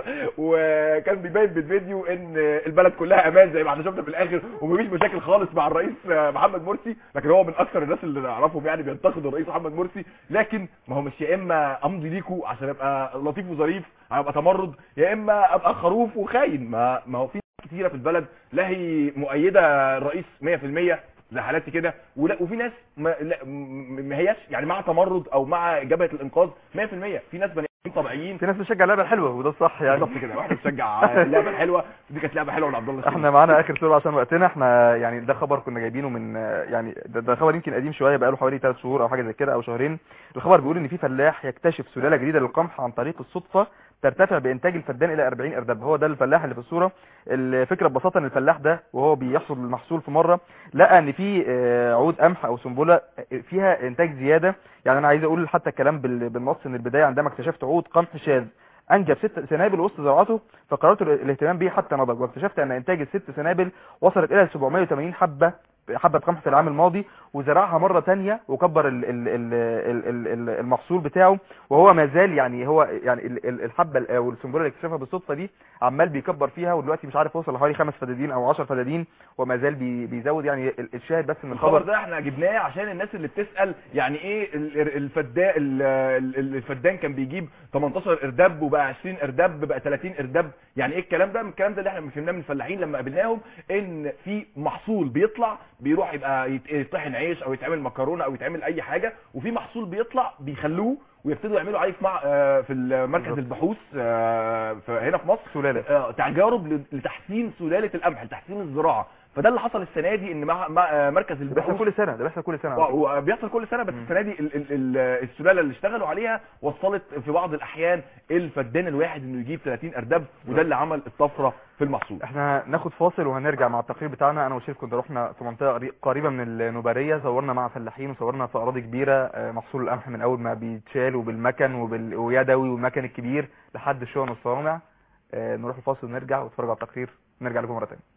B: وكان بيبين بالفيديو ان البلد كلها امان زي ما احنا شفنا في الاخر ومفيش مشاكل خالص مع الرئيس آه، محمد مرسي لكن هو من اكثر الناس اللي نعرفهم يعني بينتقد الرئيس محمد مرسي لكن ما هو مش يا اما امضي ليكوا عشان ابقى لطيف وظريف هبقى تمرد يا اما ابقى خروف وخاين ما ما هو في ناس كتيره في البلد لا هي مؤيده الرئيس 100% زي حالاتي كده ولا وفي ناس ما, لا م- ما هياش يعني مع تمرد او مع جبهه الانقاذ 100% في ناس بني آدمين طبيعيين
A: في ناس بتشجع اللعبه الحلوه وده الصح يعني
B: بالظبط كده واحد بتشجع اللعبه الحلوه دي كانت لعبه حلوه لعبد الله الشريف.
A: احنا معانا اخر صوره عشان وقتنا احنا يعني ده خبر كنا جايبينه من يعني ده, ده خبر يمكن قديم شويه بقاله حوالي 3 شهور او حاجه زي كده او شهرين الخبر بيقول ان في فلاح يكتشف سلاله جديده للقمح عن طريق الصدفه ترتفع بانتاج الفدان الى 40 ارداب هو ده الفلاح اللي في الصوره الفكره ببساطه ان الفلاح ده وهو بيحصد المحصول في مره لقى ان في آه، عود قمح او سنبله فيها انتاج زياده يعني انا عايز اقول حتى الكلام بال- بالنص ان البدايه عندما اكتشفت عود قمح شاذ انجب ست سنابل وسط زراعته فقررت الاهتمام به حتى نضج واكتشفت ان انتاج الست سنابل وصلت الى 780 حبه حبه قمح في العام الماضي وزرعها مره تانية وكبر ال- ال- ال- ال- ال- ال- المحصول بتاعه وهو ما زال يعني هو يعني ال- ال- الحبه ال- او السنبله اللي اكتشفها بالصدفه دي عمال بيكبر فيها ودلوقتي مش عارف وصل لحوالي خمس فدادين او 10 فدادين وما زال بي- بيزود يعني ال- الشاهد بس ان
B: الخبر
A: الخبر
B: ده احنا جبناه عشان الناس اللي بتسأل يعني ايه ال- ال- الفدان ال- ال- الفدان كان بيجيب 18 ارداب وبقى 20 ارداب بقى 30 ارداب يعني ايه الكلام ده من الكلام ده اللي احنا فهمناه من الفلاحين لما قابلناهم ان في محصول بيطلع بيروح يبقى يت- يطحن عيش او يتعمل مكرونه او يتعمل اي حاجه وفي محصول بيطلع بيخلوه ويبتدوا يعملوا عليه في مع آه، في مركز البحوث آه، في- هنا في مصر
A: سلاله
B: آه، تجارب ل- لتحسين سلاله القمح لتحسين الزراعه فده اللي حصل السنه دي ان مع مع- آه، مركز
A: ده بيحصل
B: البحوث
A: كل سنه ده بيحصل كل سنه
B: آه، وبيحصل كل سنه بس السنه دي ال- ال- ال- السلاله اللي اشتغلوا عليها وصلت في بعض الاحيان الفدان الواحد انه يجيب 30 ارداب وده اللي عمل الطفره في المحصول
A: احنا ناخد فاصل وهنرجع مع التقرير بتاعنا انا وشيف كنا رحنا في منطقه قري- قريبه من النوباريه صورنا مع فلاحين وصورنا في اراضي كبيره آه، محصول القمح من اول ما بيتشال وبالمكن وبال... ويدوي والمكن الكبير لحد الشون والصوامع آه، نروح الفاصل ونرجع ونتفرج على التقرير نرجع لكم مره ثانيه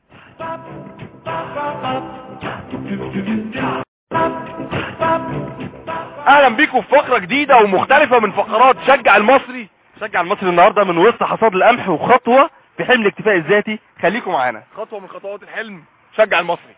P: اهلا بيكم في فقره جديده ومختلفه من فقرات شجع المصري شجع المصري النهارده من وسط حصاد القمح وخطوه في حمل الاكتفاء الذاتي خليكم معانا
B: خطوه من خطوات الحلم شجع المصري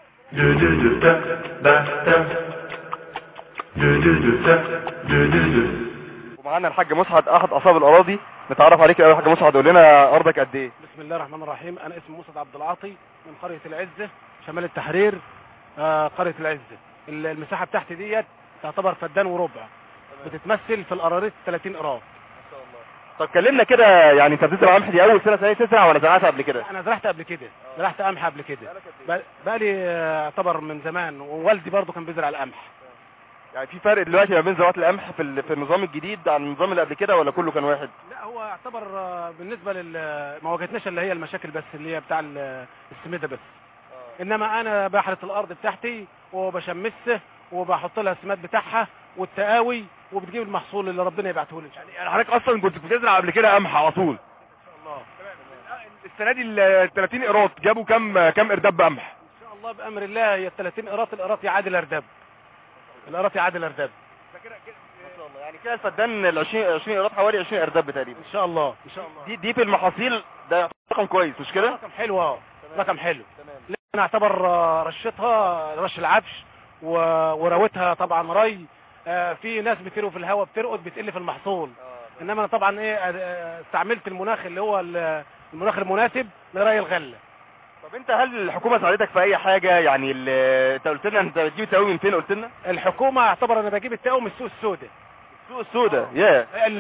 A: ومعانا الحاج مسعد احد اصحاب الاراضي نتعرف عليك الاول يا حاج مسعد قول لنا ارضك قد ايه
Q: بسم الله الرحمن الرحيم انا اسمي موسى عبد العاطي من قرية العزة شمال التحرير آه قرية العزة ال- المساحه بتاعتي ديت تعتبر فدان وربع بتتمثل في القراريط 30 قراط
P: طب كلمنا كده يعني انت بتزرع قمح دي اول سنه سنه تزرع ولا زرعتها قبل كده
Q: انا زرعت قبل كده زرعت قمح قبل كده بق- بقالي آه، يعتبر من زمان ووالدي برضو كان بيزرع القمح
P: يعني في فرق دلوقتي ما بين زراعه القمح في ال- في النظام الجديد عن النظام اللي قبل كده ولا كله كان واحد
Q: لا هو يعتبر آه، بالنسبه لل ما واجهتناش اللي هي المشاكل بس اللي هي بتاع ال- السميده بس انما انا بحرث الارض بتاعتي وبشمسه وبحط لها السماد بتاعها والتقاوي وبتجيب المحصول اللي ربنا يبعته لي
B: يعني حضرتك اصلا كنت بتزرع قبل كده قمح على طول السنه دي ال 30 قيراط جابوا كام كام ارداب قمح
Q: ان شاء الله بامر الله هي ال 30 قراط القراط يعادل ارداب القراط يعادل ارداب
P: يعني كده الفدان ال 20 20 قيراط حوالي 20 ارداب تقريبا
Q: ان شاء الله ان شاء الله
P: دي دي في المحاصيل ده رقم كويس مش كده
Q: رقم حلو اه رقم حلو لأن انا اعتبر آه، رشتها رش العفش و- وروتها طبعا ري آه، في ناس بتروا في الهواء بترقد بتقل في المحصول انما انا طبعا ايه آه، آه، استعملت المناخ اللي هو ال- المناخ المناسب لري الغله
P: طب انت هل الحكومه ساعدتك في اي حاجه يعني ال- انت قلت لنا انت بتجيب التقويم من فين قلت لنا
Q: الحكومه اعتبر انا بجيب التقوم من السوق السوداء
P: السوق السوداء يا
Q: ال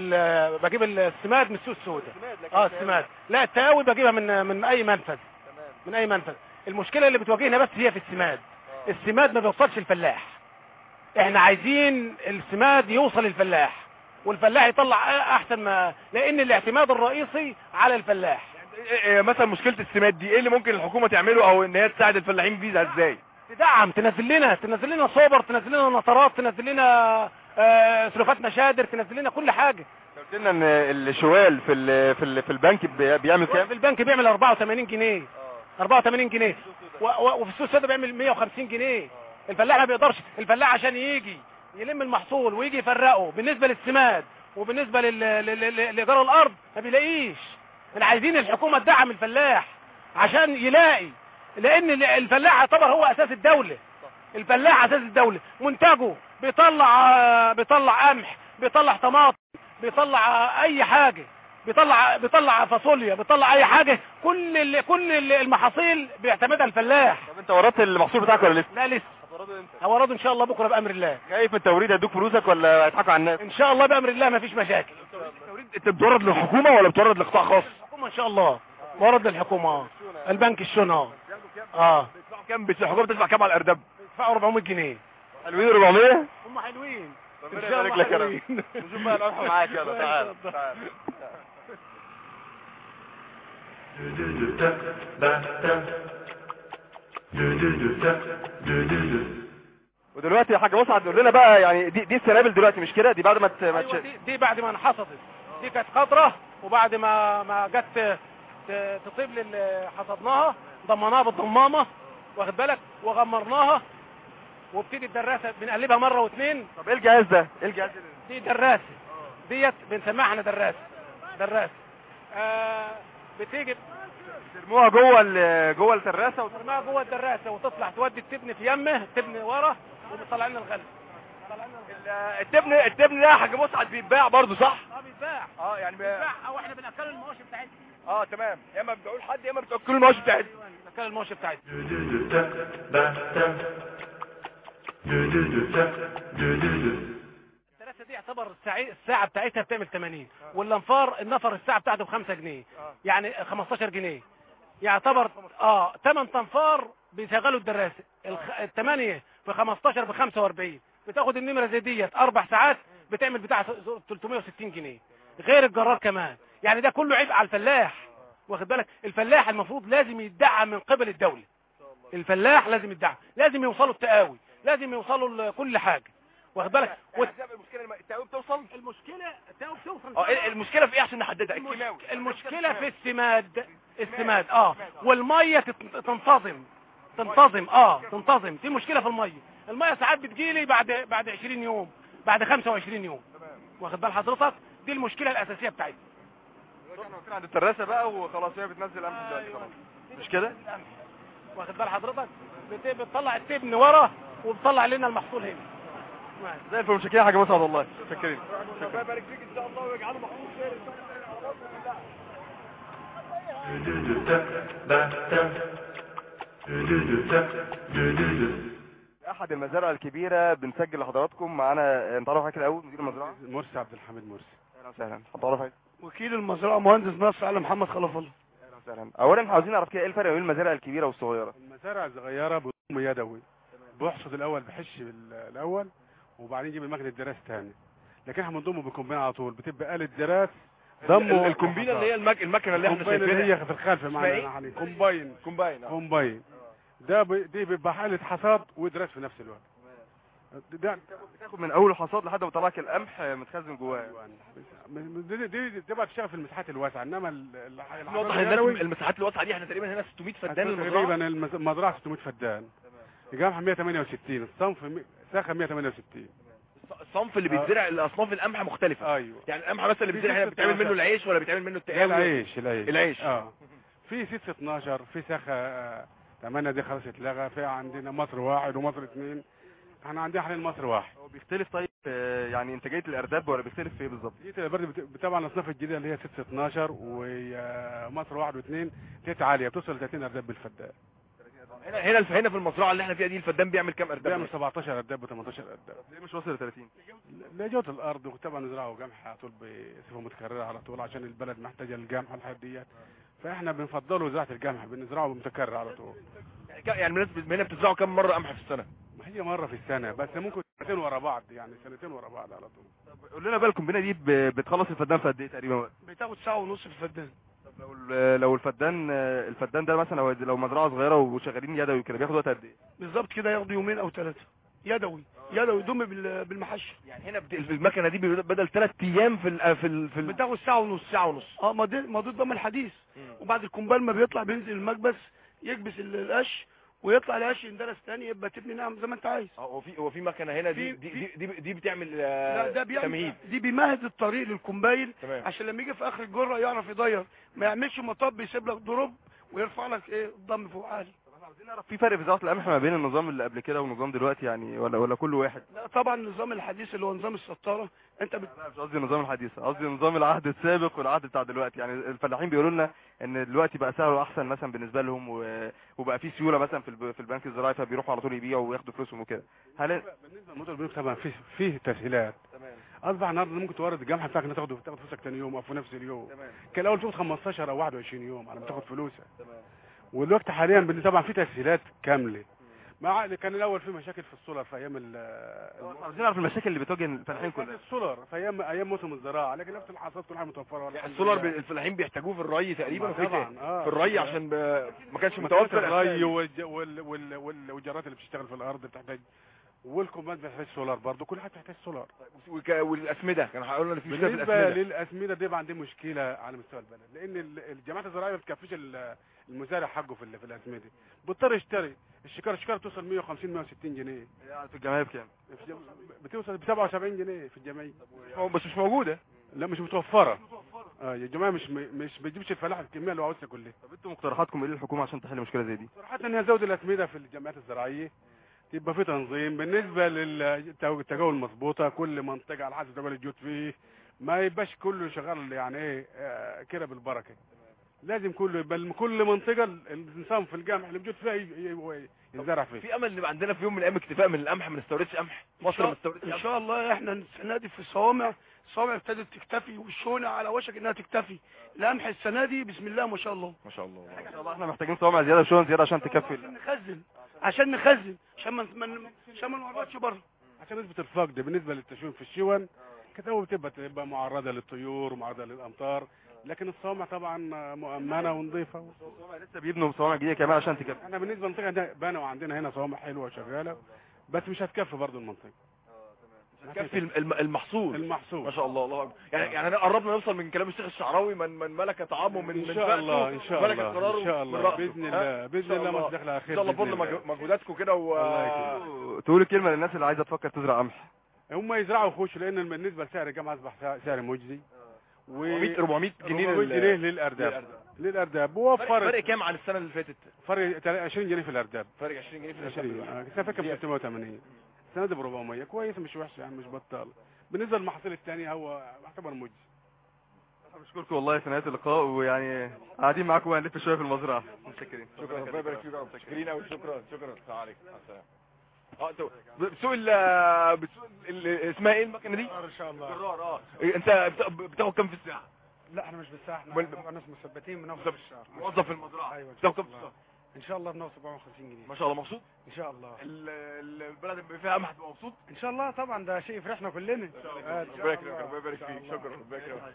Q: ال بجيب السماد من السوق السوداء اه السماد لا التقاوي بجيبها من من اي منفذ من اي منفذ المشكله اللي بتواجهنا بس هي في السماد السماد ما بيوصلش الفلاح احنا عايزين السماد يوصل للفلاح والفلاح يطلع احسن ما لان الاعتماد الرئيسي على الفلاح
B: إيه- إيه مثلا مشكله السماد دي ايه اللي ممكن الحكومه تعمله او ان هي تساعد الفلاحين فيها ازاي
Q: تدعم تنزل لنا تنزل لنا صوبر تنزل لنا نطرات تنزل لنا آه، سلوفات مشادر تنزل لنا كل حاجه
P: قلت لنا ان الشوال في ال في ال في البنك بي- بيعمل كام
Q: في البنك بيعمل 84 جنيه 84 جنيه و- و- وفي السوق السوداء بيعمل 150 جنيه الفلاح ما بيقدرش الفلاح عشان يجي يلم المحصول ويجي يفرقه بالنسبه للسماد وبالنسبه لل- لل- لل- لايجار الارض ما بيلاقيش احنا عايزين الحكومه تدعم الفلاح عشان يلاقي لان ال- الفلاح يعتبر هو اساس الدوله الفلاح اساس الدوله منتجه بيطلع آه، بيطلع قمح بيطلع طماطم بيطلع آه، اي حاجه بيطلع بيطلع فاصوليا بيطلع اي حاجه كل ال- كل ال- المحاصيل بيعتمدها الفلاح
P: طب انت وردت المحصول بتاعك ولا لسه
Q: لا لسه هورده ان شاء الله بكره بامر الله
P: خايف من التوريد هيدوك فلوسك ولا هيضحكوا على الناس
Q: ان شاء الله بامر الله ما فيش مشاكل
B: انت بتورد للحكومه ولا بتورد لقطاع خاص
Q: الحكومه ان شاء الله مورد للحكومه آه. البنك الشنا اه
B: كام بس الحكومه بتدفع كام على الارداب
Q: يدفعوا 400 جنيه
P: حلوين 400
Q: هم حلوين
P: ربنا
Q: إن شاء
P: يبارك
Q: الله
P: لك يا رب
Q: حلوين.
P: نشوف بقى القمح معاك يلا تعال تعال ودلوقتي يا حاج مسعد قول لنا بقى يعني دي دي السنابل دلوقتي مش كده دي بعد ما ت- ما
Q: أيوة
P: تش-
Q: دي, دي بعد ما انحصدت دي كانت خضره وبعد ما ما جت ت- تطيب لل حصدناها ضمناها بالضمامه واخد بالك وغمرناها وابتدي الدراسه بنقلبها مره واثنين
P: طب ايه الجهاز ده ايه الجهاز ده
Q: دي دراسه ديت بنسميها احنا دراسه دراسه آه بتيجي
P: ترموها جوه ال- جوه التراسه وت-
Q: ترميها جوه الدراسه وتطلع تودي التبن في يمه التبن ورا وبتطلع لنا الغله
B: التبن التبن ده يا حاج مسعد بيتباع برضه صح
Q: اه بيتباع
B: اه يعني بي...
Q: او احنا بناكله المواشي بتاعتنا
B: اه تمام يا اما بتقول حد يا اما بتاكلوا المواشي بتاعتنا
Q: بناكله المواشي بتاعتنا الدراسه دي يعتبر الساعي- الساعه بتاعتها بتعمل 80 والانفار النفر الساعه بتاعته ب 5 جنيه يعني 15 جنيه يعتبر اه 8 تنفار بيشغلوا الدراسه الخ- الثمانيه في 15 ب 45 بتاخد النمره زي ديت اربع ساعات بتعمل بتاع 360 جنيه غير الجرار كمان يعني ده كله عبء على الفلاح واخد بالك الفلاح المفروض لازم يدعم من قبل الدوله الفلاح لازم يدعم لازم يوصلوا التقاوي لازم يوصلوا لكل حاجه واخد بالك
B: المشكله التقويم بتوصل
Q: المشكله التقويم بتوصل
B: اه إيه المشكله في ايه عشان نحددها الكيماوي
Q: المشكله في السماد السماد اه والميه تت- تنتظم تنتظم اه تنتظم في مشكله في الميه الميه ساعات بتجيلي بعد بعد 20 يوم بعد 25 يوم واخد بال حضرتك دي المشكله الاساسيه بتاعتنا
P: احنا واقفين عند التراسه بقى وخلاص هي بتنزل قمح دلوقتي خلاص مش كده
Q: واخد بال حضرتك بت- بتطلع التبن ورا وبتطلع لنا المحصول هنا
P: زي الفل مشكلين يا حاج مسعد والله متشكرين
B: ربنا يبارك فيك ان شاء الله ويجعله محفوظ خير ان شاء الله
P: احد المزارع الكبيره بنسجل لحضراتكم معانا نتعرف عليك الاول مدير المزرعه
R: مرسي عبد الحميد مرسي
P: اهلا وسهلا هتعرف عليك
R: وكيل المزرعه مهندس نصر علي محمد خلف الله
P: اهلا وسهلا اولا عاوزين نعرف كده ايه الفرق بين المزارع الكبيره والصغيره
R: المزارع الصغيره بضم يدوي بيحصد الاول بحش بال- الاول وبعدين يجيب المكنه الدراس تاني لكن احنا بنضمه بالكومبين على طول بتبقى آلة دراس ضمه
B: الكومبينه اللي هي المك... المكنه اللي احنا
R: كومباين اللي
B: شايفينها
R: هي في الخلف
B: اسمها
R: معنا
B: ايه؟
R: عليه كومباين
B: كومباين آه.
R: كومباين ده ب... دي بيبقى حالة حصاد ودراس في نفس الوقت ده
P: بتاخد من اول الحصاد لحد ما طلعك القمح متخزن جواه
R: دي دي دي تبقى تشتغل في المساحات الواسعه انما ال- ال- الحصاد
B: نوضح للناس
R: اليدوي
B: المساحات الواسعه دي احنا تقريبا هنا 600 فدان المزرعه
R: تقريبا المز- المزرعه 600 فدان الجامعه 168 الصنف م- ساخه 168
B: الصنف اللي بيتزرع الاصناف القمح مختلفه
R: ايوه
B: يعني القمح مثلا اللي
R: في
B: بيتزرع هنا
R: ست
B: بيتعمل منه
R: 12.
B: العيش ولا بيتعمل منه
R: ده
B: التقاوي
R: العيش العيش
B: العيش
R: اه في 6 12 في ساخه 8 دي خلاص اتلغى في عندنا مصر واحد ومصر اثنين احنا عندنا حاليا مصر واحد
P: هو بيختلف طيب آه، يعني انتاجيه الارداب ولا بيختلف في ايه بالظبط
R: دي برضه بت- طبعا الاصناف الجديده اللي هي 6 12 ومصر واحد واثنين ديت عاليه بتوصل ل 30 ارداب بالفدان
B: هنا هنا هنا في المزرعه اللي احنا فيها دي الفدان بيعمل كام ارداب
R: بيعمل 17 ارداب و 18 ارداب
P: ليه مش واصل ل 30
R: لجوده الارض وطبعا زراعه وقمح على طول بصفه متكرره على طول عشان البلد محتاجه القمح والحاجات ديت فاحنا بنفضله زراعه القمح بنزرعه متكرر على طول
B: يعني كا- يعني الناس هنا بتزرعوا كام مره قمح في السنه
R: ما هي مره في السنه بس ممكن سنتين ورا بعض يعني سنتين ورا بعض على طول
P: قول لنا بقى الكومبينه دي ب- بتخلص الفدان في قد ايه تقريبا وقت؟
R: بتاخد ساعه ونص في الفدان
P: لو ال- لو الفدان آه، الفدان ده مثلا لو- لو مزرعه صغيره وشغالين يدوي كده بياخد وقت قد ايه
R: بالظبط كده ياخدوا يومين او ثلاثه يدوي يدوي يضم بال- بالمحش
B: يعني هنا بت- المكنه دي بدل ثلاث ايام في ال في ال في ال
R: بتاخد ساعه ونص
B: ساعه ونص
R: اه ما دي ما دي الضم الحديث وبعد الكومبال ما بيطلع بينزل المكبس يكبس ال- القش ويطلع القش يندرس تاني يبقى تبني نعم زي ما انت عايز
B: هو في هو في مكنه هنا دي
R: في-
B: دي دي, دي, دي بتعمل
R: لا
B: آه،
R: ده بيعمل
B: تمهيد
R: دي بيمهد الطريق للكومبايل
B: تمام.
R: عشان لما يجي في اخر الجره يعرف يضير ما يعملش مطب يسيب لك ضرب ويرفع لك ايه الضم فوق عالي
P: عاوزين نعرف في فرق في زراعه القمح ما بين النظام اللي قبل كده والنظام دلوقتي يعني ولا ولا كل واحد
R: لا طبعا النظام الحديث اللي هو نظام السطاره انت بت...
P: لا مش قصدي النظام الحديث قصدي نظام العهد السابق والعهد بتاع دلوقتي يعني الفلاحين بيقولوا لنا ان دلوقتي بقى سعره احسن مثلا بالنسبه لهم و- وبقى في سيوله مثلا في الب- في البنك الزراعي فبيروحوا على طول يبيعوا وياخدوا فلوسهم وكده هل
R: بالنسبه للموتور البيوت طبعا فيه فيه تسهيلات
P: تمام
R: اصبح النهارده ممكن تورد الجمح بتاعك انك تاخده تاخد فلوسك ثاني يوم او في نفس اليوم
P: تمام
R: كان الاول تاخد 15 او 21 يوم على ما تاخد فلوسك
P: تمام
R: والوقت حاليا بن- طبعا في تسهيلات كامله مع كان الاول في مشاكل في السولار في ايام ال
P: عاوزين نعرف المشاكل اللي بتواجه الفلاحين
R: كان
P: كلها
R: السولار في ايام ايام موسم الزراعه لكن نفس الحصاد كل حاجه متوفره والحمد
B: السولار
R: لله.
B: بي- الفلاحين بيحتاجوه في الري تقريبا وفي
R: طبعا
B: تاني.
R: اه
B: في الري عشان ب... ما كانش
R: متوفر
B: متوفر
R: الري
B: أساساً.
R: والج- وال وال وال والجرات اللي بتشتغل في الارض بتحتاج والكومبات بتحتاج سولار برضه كل حاجه بتحتاج سولار
B: وك... والاسمده كان هقول ان في مشكله في
R: بالنسبه
B: الاسمده
R: للاسمده دي بقى عندي مشكله على مستوى البلد لان ال- الجماعات الزراعيه ما بتكفيش ال- المزارع حقه في ال- في الاسمده بيضطر يشتري الشكاره الشكاره بتوصل 150 160 جنيه
P: يعني في الجمعيه بكام
R: في جم- بتوصل ب 77 جنيه في الجمعيه
B: هو بس مش موجوده
R: لا مش متوفره اه يا جماعه مش م- مش بتجيبش الفلاح الكميه اللي هو عاوزها كلها
P: طب انتوا مقترحاتكم ايه للحكومه عشان تحل مشكله زي دي
R: صراحه ان هي تزود الاسمده في الجمعيات الزراعيه تبقى في تنظيم بالنسبه للتجاوز المظبوطه كل منطقه على حسب جبل الجود فيه ما يبقاش كله شغال يعني ايه آه، كده بالبركه لازم كله يبقى كل منطقه النظام في الجامع اللي موجود فيها ي- ي- ينزرع فيه
B: في امل ان يبقى عندنا في يوم من الايام اكتفاء من القمح ما نستوردش قمح مصر ما تستوردش
R: ان
B: قمح
R: شاء الله احنا السنه دي في الصوامع الصوامع ابتدت تكتفي والشونه على وشك انها تكتفي القمح السنه دي بسم الله ما شاء الله
B: ما شاء الله
P: ان شاء الله احنا محتاجين صوامع زياده شون زياده عشان تكفي
R: عشان نخزن عشان نخزن عشان ما ما- عشان ما نوردش بره عشان نسبه الفقد بالنسبه للتشوين في الشون كانت اول بتبقى تبقى معرضه للطيور ومعرضه للامطار لكن الصوامع طبعا مؤمنه ونظيفه
P: الصوامع لسه بيبنوا صوامع جديده كمان عشان تكفي
R: احنا بالنسبه للمنطقه ده بنوا عندنا هنا صوامع حلوه وشغاله بس مش هتكفي برضه المنطقه
B: كفي الم- المحصول
R: المحصول
B: ما شاء الله الله أكبر. يعني يعني قربنا نوصل من كلام الشيخ الشعراوي من من ملك طعامه من
R: ان
B: من
R: شاء
B: فأسه،
R: الله ان شاء
B: ملك
R: الله
B: قراره
R: ان شاء
B: من
R: الله
B: رأسه.
R: باذن
B: ها؟
R: الله باذن
B: إن شاء
R: الله
B: الله.
R: مش داخل على خير
B: ان شاء الله
R: بإذن
B: بفضل
R: الله.
B: مجهو- مجهوداتكم كده و
P: تقول كلمه للناس اللي عايزه تفكر تزرع قمح
R: هم يزرعوا ويخشوا لان بالنسبه لسعر الجامعه اصبح سعر- سعر مجزي و
B: 400 400 جنيه
R: 400
B: لل-
R: جنيه للارداب للارداب ووفرت
B: فرق كام عن السنه اللي فاتت
R: فرق تل- 20 جنيه في الارداب
B: فرق 20 جنيه في
R: 20
B: الأرداب.
R: اه السنه فاتت كان ب 680 السنه دي ب 400 كويس مش وحش يعني مش بطال بالنسبه للمحاصيل الثانيه هو يعتبر مجزي
P: بشكركم والله في نهايه اللقاء ويعني قاعدين معاكم هنلف شويه في المزرعه متشكرين
B: شكرا ربنا يبارك فيكم متشكرين قوي شكرا شكرا السلام عليكم مع السلامه اه انت بتسوق ال بتسوق ال- اسمها ايه المكنه دي
R: ان شاء الله
B: جرار اه انت بت- بتاخد كام في الساعه
R: لا احنا مش بالساعه احنا
B: بل-
R: بنبقى ناس مثبتين بناخد في الشهر
B: موظف في المزرعه
R: ايوه ان شاء
B: بتاخد كام في
R: الله
B: الشهر
R: ان شاء الله بناخد 750 جنيه
B: ما شاء الله مبسوط
R: ان شاء الله
B: ال- ال- البلد اللي فيها قمح تبقى مبسوط
R: ان شاء الله طبعا ده شيء يفرحنا كلنا آه، إن شاء
B: ربنا يكرمك
R: الله.
B: ربنا يبارك فيك شكرا ربنا يكرمك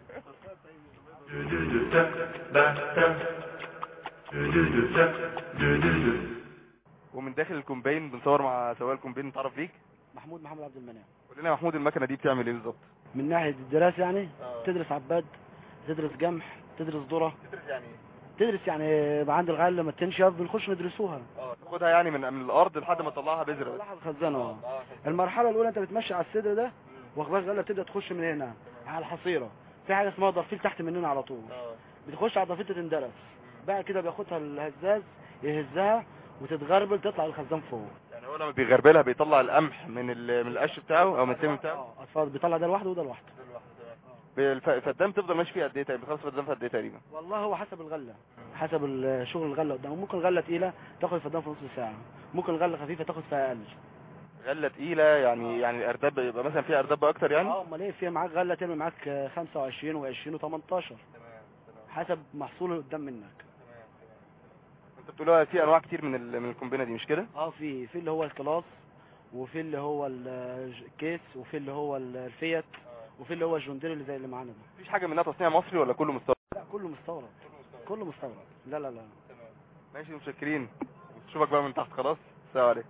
P: ومن داخل الكومباين بنصور مع سواق الكومباين نتعرف بيك
S: محمود محمد عبد المنعم
P: قول لنا يا محمود المكنه دي بتعمل ايه بالظبط
S: من ناحية الدراسة يعني تدرس عباد تدرس قمح تدرس ذرة
P: تدرس يعني
S: تدرس يعني يبقى عند الغالة لما تنشف بنخش ندرسوها
P: اه تاخدها يعني من من الارض لحد ما تطلعها بذره بس.
S: الخزانة المرحلة الأولى أنت بتمشي على الصدر ده واخبار غلة تبدأ تخش من هنا على الحصيرة في حاجة اسمها ضرفيل تحت مننا على طول بتخش على الضرفيل تندرس بعد كده بياخدها الهزاز يهزها وتتغربل تطلع الخزان فوق
P: يعني هو لما بيغربلها بيطلع القمح من ال- من القش بتاعه او من السم بتاعه
S: اه بيطلع ده لوحده وده لوحده
P: بالف- الفدان تفضل ماشي فيه قد ايه تقريبا بتخلص الفدان في قد ايه تقريبا
S: والله هو حسب الغلة حسب ال- شغل الغلة قدامه ممكن غلة تقيلة تاخد الفدان في نص ساعة ممكن غلة خفيفة تاخد فيها أقل
P: غله تقيله يعني يعني الارداب يبقى مثلا فيها ارداب اكتر يعني
S: اه امال ايه فيها معاك غلة تعمل معاك آه، 25 و20 و18 حسب محصول اللي قدام منك
P: انت بتقول في انواع كتير من ال- من القنبله دي مش كده
S: اه في في اللي هو الكلاس وفي اللي هو ال- الكيس وفي اللي هو ال- الفيات وفي اللي هو الجندير اللي زي اللي معانا ده
P: مفيش حاجه منها تصنيع مصري ولا كله مستورد
S: لا كله مستورد كله مستورد لا لا لا
P: ماشي متشكرين نشوفك بقى من تحت خلاص السلام عليكم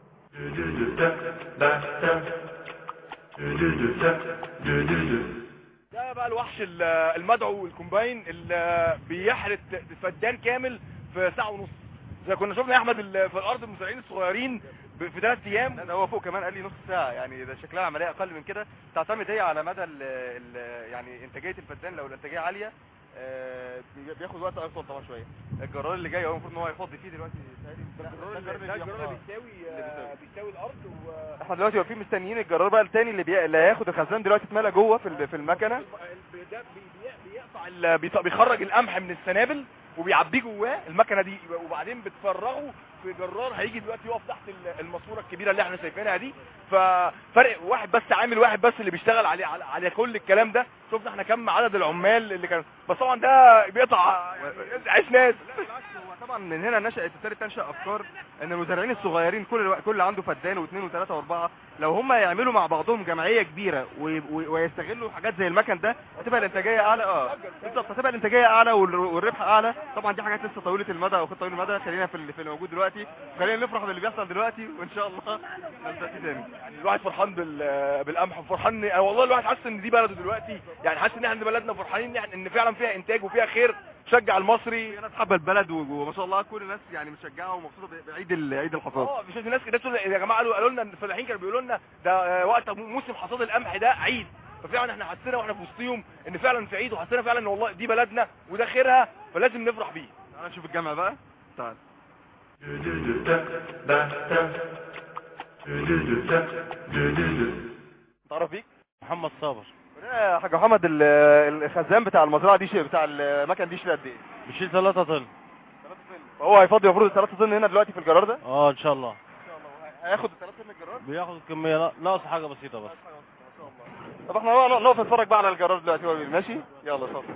B: ده بقى الوحش ال- المدعو الكومباين اللي بيحرث فدان كامل في ساعه ونص زي كنا شفنا يا احمد ال- في الارض المزارعين الصغيرين ب- في ثلاث ايام
P: لا ده هو فوق كمان قال لي نص ساعه يعني ده شكلها عمليه اقل من كده تعتمد هي على مدى ال ال يعني انتاجيه الفدان لو الانتاجيه عاليه آه، بي- بياخد وقت اطول طبعا شويه الجرار اللي جاي هو المفروض ان هو يفضي فيه دلوقتي ده الجرار اللي- ده الجرار اللي
B: بيساوي
P: اللي بيساوي.
B: بيساوي الارض و
P: احنا دلوقتي واقفين مستنيين الجرار بقى التاني اللي بي... اللي هياخد الخزان دلوقتي اتملى جوه في ال- في المكنه
B: ده بي- بي- بيقطع ال- بيط- بيخرج القمح من السنابل وبيعبيه جواه المكنه دي وبعدين بتفرغه في جرار هيجي دلوقتي يقف تحت ال- الماسوره الكبيره اللي احنا شايفينها دي ففرق واحد بس عامل واحد بس اللي بيشتغل عليه على, على كل الكلام ده شفنا احنا كم عدد العمال اللي كان بس طبعا ده بيقطع عيش ناس
P: طبعا من هنا نشأت ابتدت تنشأ افكار ان المزارعين الصغيرين كل الوقت كل اللي عنده فدان واثنين وثلاثه واربعه لو هم يعملوا مع بعضهم جمعيه كبيره وي- وي- ويستغلوا حاجات زي المكن ده هتبقى الانتاجيه اعلى اه بالظبط هتبقى الانتاجيه اعلى والر- والربح اعلى طبعا دي حاجات لسه طويله المدى او خطه طويله المدى خلينا في اللي في اللي موجود دلوقتي خلينا نفرح باللي بيحصل دلوقتي وان شاء الله نلتقي تاني
B: يعني الواحد فرحان بال- بالقمح وفرحان أنا والله الواحد حاسس ان دي بلده دلوقتي يعني حاسس ان احنا بلدنا فرحانين ان إحنا- ان فعلا فيها انتاج وفيها خير شجع المصري
P: الناس حابه البلد و- وما شاء الله كل الناس يعني مشجعه ومبسوطه ب- بعيد ال- عيد الحصاد
B: اه مش الناس كده تقول يا جماعه قالوا قالوا لنا الفلاحين كانوا بيقولوا لنا ده آه، وقت موسم حصاد القمح ده عيد ففعلا احنا حسينا واحنا في وسطيهم ان فعلا في عيد وحسينا فعلا ان والله دي بلدنا وده خيرها فلازم نفرح بيه
P: تعال نشوف الجامع بقى تعال تعرف بيك
T: محمد صابر
P: يا حاج محمد ال- الخزان بتاع المزرعه دي شيء بتاع المكن دي شيل قد ايه
T: بيشيل 3 طن
P: هو هيفضي المفروض 3 طن هنا دلوقتي في الجرار ده
T: اه ان شاء الله
P: هياخد 3 طن الجرار
T: بياخد كميه لا- ناقص حاجه بسيطه بس
P: طب احنا نقف نقف نتفرج بقى على الجرار دلوقتي هو بيقول ماشي يلا اتفضل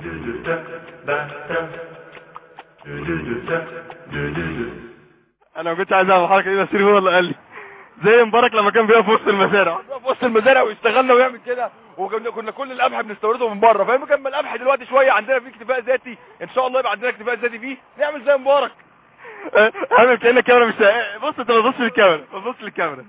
P: انا ما كنتش عايز اعمل الحركه دي بس هو اللي قال لي زي مبارك لما كان بيقف في وسط المزارع
B: في وسط المزارع ويشتغلنا ويعمل كده وكنا كنا كل القمح بنستورده من بره فاهم كان القمح دلوقتي شويه عندنا فيه اكتفاء ذاتي ان شاء الله يبقى عندنا اكتفاء ذاتي فيه نعمل زي مبارك
P: عامل كأن الكاميرا مش بص انت ما تبصش للكاميرا ما تبصش للكاميرا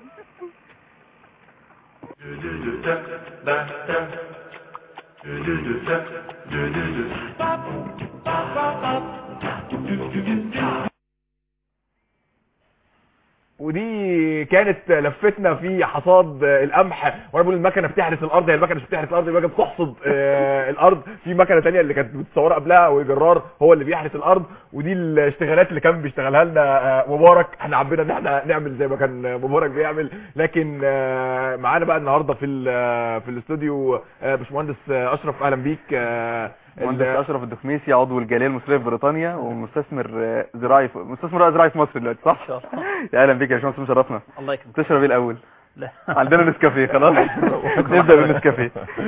B: ودي كانت لفتنا في حصاد القمح وانا بقول المكنه بتحرث الارض هي المكنه مش بتحرث الارض المكنه بتحصد آه، الارض في مكنه تانية اللي كانت متصوره قبلها والجرار هو اللي بيحرث الارض ودي الاشتغالات اللي كان بيشتغلها لنا آه، مبارك احنا حبينا ان احنا نعمل زي ما كان مبارك بيعمل لكن آه، معانا بقى النهارده في ال- في الاستوديو آه، باشمهندس آه، اشرف اهلا بيك آه،
A: مهندس اشرف الدخميسي عضو الجاليه المصريه في بريطانيا ومستثمر آه، زراعي في مستثمر رائد زراعي في مصر دلوقتي صح؟
U: إن شاء الله.
A: يا اهلا بيك يا باشمهندس مشرفنا
U: الله يكرمك
A: تشرب ايه الاول؟
U: لا
A: عندنا نسكافيه خلاص نبدا بالنسكافيه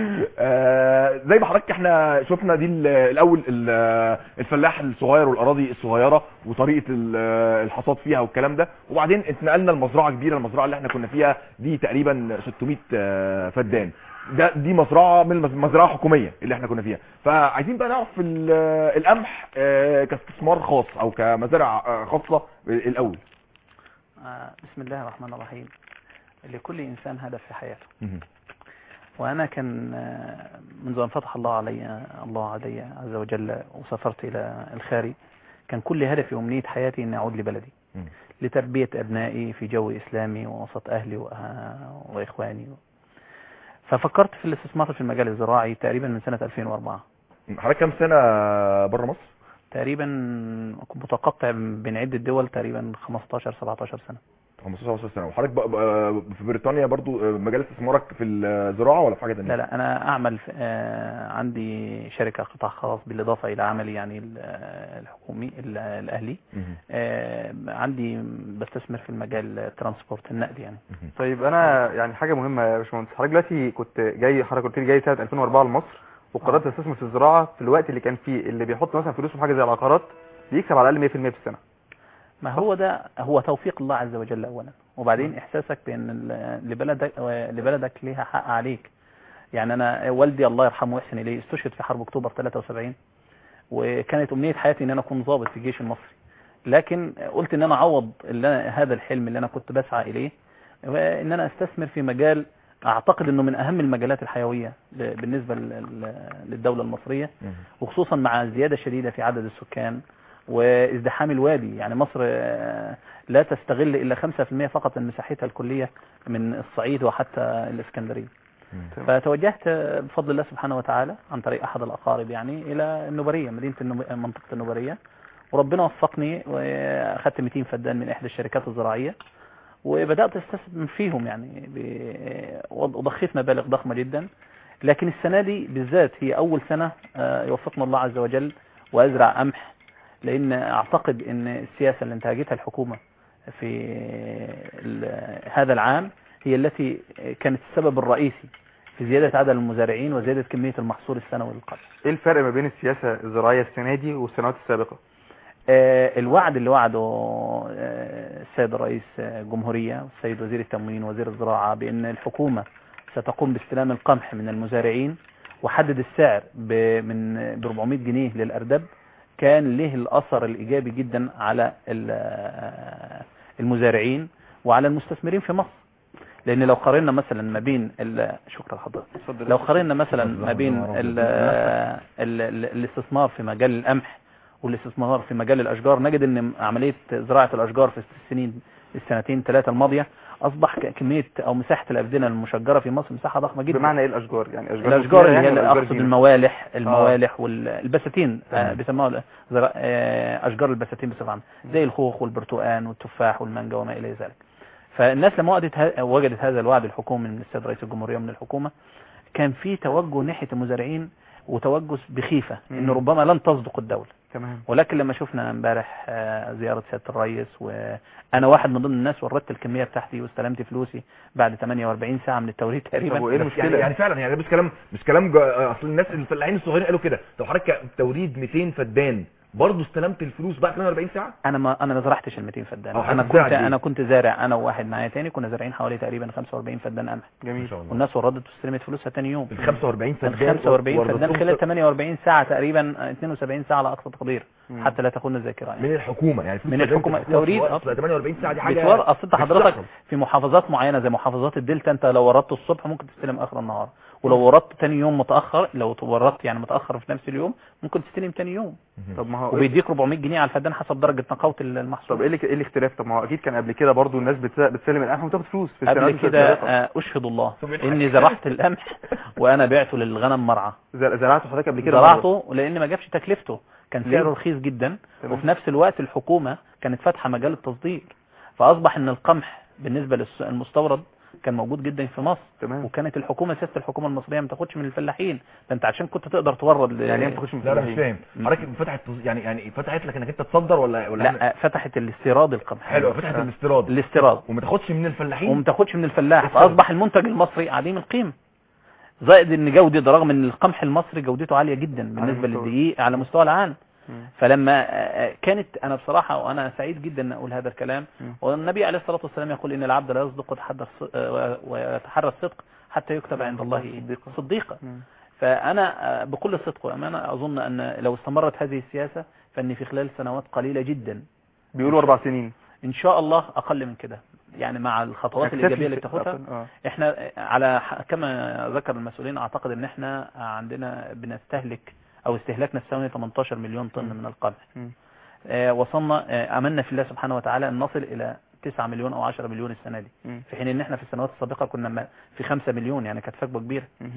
B: آه، زي ما حضرتك احنا شفنا دي ال- الاول ال- الفلاح الصغير والاراضي الصغيره وطريقه ال- الحصاد فيها والكلام ده وبعدين اتنقلنا لمزرعه كبيره المزرعه اللي احنا كنا فيها دي تقريبا 600 آه، فدان ده دي مزرعه من المز- مزرعه حكوميه اللي احنا كنا فيها فعايزين بقى نعرف ال- القمح آه، كاستثمار خاص او كمزارع آه، خاصه الاول
U: آه، بسم الله الرحمن الرحيم لكل إنسان هدف في حياته وأنا كان آه، منذ أن فتح الله علي الله علي عز وجل وسافرت إلى الخارج كان كل هدفي وأمنية حياتي أن أعود لبلدي لتربية أبنائي في جو إسلامي ووسط أهلي وأ- وإخواني ففكرت في الاستثمار في المجال الزراعي تقريبا من سنة 2004
B: حضرتك كام سنه بره مصر
U: تقريبا كنت متقطع بين عدة دول تقريبا 15 17 سنة
B: 15 سنه وحضرتك بقى بقى في بريطانيا برضو آه، مجال استثمارك في الزراعه ولا في حاجه ثانيه
U: لا لا انا اعمل في آه، عندي شركة قطاع خاص بالاضافة الى عملي يعني ال- آه، الحكومي ال- آه، الاهلي آه، عندي بستثمر في المجال الترانسبورت النقل يعني
A: طيب انا يعني حاجه مهمه يا باشمهندس حضرتك دلوقتي كنت جاي حضرتك قلت لي جاي سنه 2004 لمصر وقررت تستثمر في الزراعه في الوقت اللي كان فيه اللي بيحط مثلا فلوسه في حاجه زي العقارات بيكسب على الاقل 100% في السنه
U: ما هو ده هو توفيق الله عز وجل اولا وبعدين احساسك بان ال- لبلدك لبلدك ليها حق عليك يعني انا والدي الله يرحمه ويحسن اليه استشهد في حرب اكتوبر 73 وكانت امنيه حياتي ان انا اكون ضابط في الجيش المصري لكن قلت ان انا اعوض اللي أنا هذا الحلم اللي انا كنت بسعى اليه وان انا استثمر في مجال اعتقد انه من اهم المجالات الحيويه ل- بالنسبه لل- للدوله المصريه وخصوصا مع الزياده الشديده في عدد السكان وازدحام الوادي يعني مصر آه، لا تستغل الا 5% فقط من مساحتها الكليه من الصعيد وحتى الاسكندريه فتوجهت آه، بفضل الله سبحانه وتعالى عن طريق احد الاقارب يعني الى النوبريه مدينه النوب- منطقه النوبريه وربنا وفقني واخذت 200 فدان من احدى الشركات الزراعيه وبدات استثمر فيهم يعني ب- وضخيت مبالغ ضخمه جدا لكن السنه دي بالذات هي اول سنه آه، يوفقنا الله عز وجل وازرع قمح لان اعتقد ان السياسه اللي انتهجتها الحكومه في ال- هذا العام هي التي كانت السبب الرئيسي في زياده عدد المزارعين وزياده كميه المحصول السنوي للقمح
A: ايه الفرق ما بين السياسه الزراعيه السنه دي والسنوات السابقه
U: آه، الوعد اللي وعده آه، السيد الرئيس آه، الجمهورية والسيد وزير التموين وزير الزراعة بأن الحكومة ستقوم باستلام القمح من المزارعين وحدد السعر ب- من ب 400 جنيه للأردب كان له الأثر الإيجابي جدا على ال- آه، المزارعين وعلى المستثمرين في مصر لأن لو قارنا مثلا ما بين ال- شكرا حضرتك لو قارنا مثلا ما بين ال- ال- ال- الاستثمار في مجال القمح والاستثمار في مجال الاشجار نجد ان عمليه زراعه الاشجار في السنين السنتين ثلاثه الماضيه اصبح ك- كميه او مساحه الابدنه المشجره في مصر مساحه ضخمه جدا
A: بمعنى ايه الاشجار يعني اشجار
U: الاشجار
A: مثمرة
U: اللي هي
A: يعني
U: اللي
A: ولا أشجار
U: اقصد
A: زينة؟
U: الموالح
A: آه.
U: الموالح والبساتين آه،
A: تمام.
U: بيسموها زرا- آه، اشجار البساتين بصفه عامه زي الخوخ والبرتقال والتفاح والمانجا وما الى ذلك فالناس لما وجدت ه- وجدت هذا الوعد الحكومي من السيد رئيس الجمهوريه ومن الحكومه كان في توجه ناحيه المزارعين وتوجه بخيفه ان
A: مم.
U: ربما لن تصدق الدوله
A: تمام
U: ولكن لما شفنا امبارح آه، زيارة سيادة الرئيس وانا واحد من ضمن الناس وردت الكمية بتاعتي واستلمت فلوسي بعد 48 ساعة من التوريد تقريبا
B: بس يعني, يعني فعلا يعني مش كلام مش كلام جا- اصل الناس الفلاحين الصغيرين قالوا كده لو حضرتك توريد 200 فدان برضه استلمت الفلوس بعد 48 ساعه
U: انا ما انا ما زرعتش ال 200 فدان
B: أه،
U: انا
B: حضرتك زرع
U: كنت
B: قد إيه؟
U: انا كنت زارع انا وواحد معايا تاني كنا زارعين حوالي تقريبا 45 فدان قمح
A: جميل
U: والناس وردت واستلمت فلوسها تاني يوم
B: ال 45
U: ال
B: فدان
U: 45
B: وردتهم
U: فدان خلال 48 ساعة تقريبا آه، 72 ساعة على اقصى تقدير
B: مم.
U: حتى لا تخون الذاكرة يعني.
B: من الحكومه يعني فلوس
U: من
B: فدان
U: الحكومة
B: بتدفعوها في
U: توريد
B: وقت 48 ساعه دي حاجه
U: بتور اصل انت
B: مش
U: حضرتك
B: بتحصل.
U: في محافظات معينه زي محافظات الدلتا انت لو وردت الصبح ممكن تستلم اخر النهار ولو وردت تاني يوم متاخر لو وردت يعني متاخر في نفس اليوم ممكن تستلم تاني يوم
A: طب ما هو
U: وبيديك 400 جنيه على الفدان حسب درجه نقاوه المحصول
A: طب ايه اللي ايه الاختلاف طب ما هو اكيد كان قبل كده برضو الناس بتس- بتسلم القمح وتاخد فلوس في
U: قبل
A: السنوات
U: كده
A: السابقة.
U: آه، اشهد الله اني زرعت القمح وانا بعته للغنم مرعى
A: زر- زرعته حضرتك قبل كده
U: زرعته لان ما جابش تكلفته كان
A: ليه؟
U: سعره رخيص جدا
A: تمام.
U: وفي نفس الوقت الحكومه كانت فاتحه مجال التصدير فاصبح ان القمح بالنسبه للمستورد كان موجود جدا في مصر
A: تمام.
U: وكانت الحكومه سياسه الحكومه المصريه ما تاخدش من الفلاحين ده انت عشان كنت تقدر تورد ل-
A: يعني ايه ما تاخدش من
B: لا لا مش
A: الفلاحين؟
B: فاهم حضرتك فتحت يعني يعني فتحت لك انك انت تصدر ولا ولا
U: لا فتحت الاستيراد القمح
B: حلو فتحت الاستيراد
U: الاستيراد
B: وما تاخدش من الفلاحين
U: وما تاخدش من الفلاح
B: السبب.
U: فاصبح المنتج المصري عديم القيمه زائد ان جوده رغم ان القمح المصري جودته عاليه جدا بالنسبه
A: مستوى.
U: للدقيق على مستوى العالم فلما آه، كانت انا بصراحه وانا سعيد جدا ان اقول هذا الكلام والنبي عليه الصلاه والسلام يقول ان العبد لا يصدق ويتحدى الص- آه، ويتحرى الصدق حتى يكتب عند الله صديقا فانا آه، بكل صدق وامانه اظن ان لو استمرت هذه السياسه فان في خلال سنوات قليله جدا
A: بيقولوا اربع سنين
U: ان شاء الله اقل من كده يعني مع الخطوات
A: نكتفي
U: الايجابيه اللي
A: في-
U: بتاخدها
A: آه.
U: احنا على ح- كما ذكر المسؤولين اعتقد ان احنا عندنا بنستهلك او استهلاكنا السنوي 18 مليون طن من القمح
A: مم.
U: آه، وصلنا آه، املنا في الله سبحانه وتعالى ان نصل الى 9 مليون او 10 مليون السنه دي
A: مم.
U: في حين ان احنا في السنوات السابقه كنا ما- في 5 مليون يعني كانت فجوه كبيره
A: مم.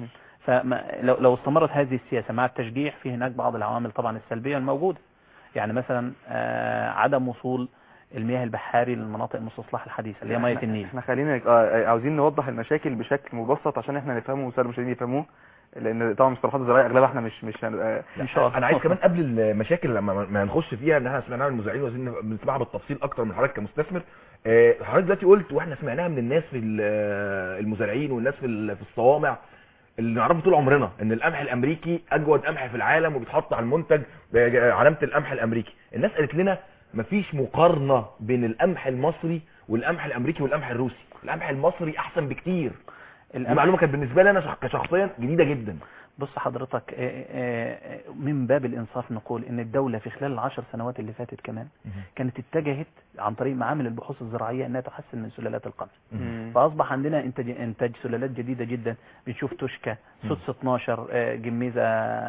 U: فلو لو استمرت هذه السياسه مع التشجيع في هناك بعض العوامل طبعا السلبيه الموجوده يعني مثلا آه، عدم وصول المياه البحاري للمناطق المستصلحه الحديثه اللي هي ميه
A: إحنا-
U: النيل
A: احنا خلينا آه، عاوزين نوضح المشاكل بشكل مبسط عشان احنا نفهمه والساده المشاهدين يفهموه لان طبعا مصطلحات الزراعيه اغلبها احنا مش مش هنبقى
U: ان شاء الله
B: انا عايز كمان قبل المشاكل لما ما نخش فيها ان احنا سمعناها من المذيعين وعايزين نسمعها بالتفصيل اكتر من حضرتك كمستثمر آه، حضرتك دلوقتي قلت واحنا سمعناها من الناس في ال- آه، المزارعين والناس في ال- في الصوامع اللي نعرفه طول عمرنا ان القمح الامريكي اجود قمح في العالم وبيتحط على المنتج علامه القمح الامريكي الناس قالت لنا مفيش مقارنه بين القمح المصري والقمح الامريكي والقمح الروسي القمح المصري احسن بكتير دي
U: القمح-
B: معلومه كانت بالنسبه لي انا شخ- كشخصيا جديده جدا
U: بص حضرتك آه، آه، آه، من باب الإنصاف نقول إن الدولة في خلال العشر سنوات اللي فاتت كمان كانت اتجهت عن طريق معامل البحوث الزراعية أنها تحسن من سلالات القمح فأصبح عندنا إنتاج, إنتاج سلالات جديدة جدا بنشوف توشكا سدس 12 آه، جميزة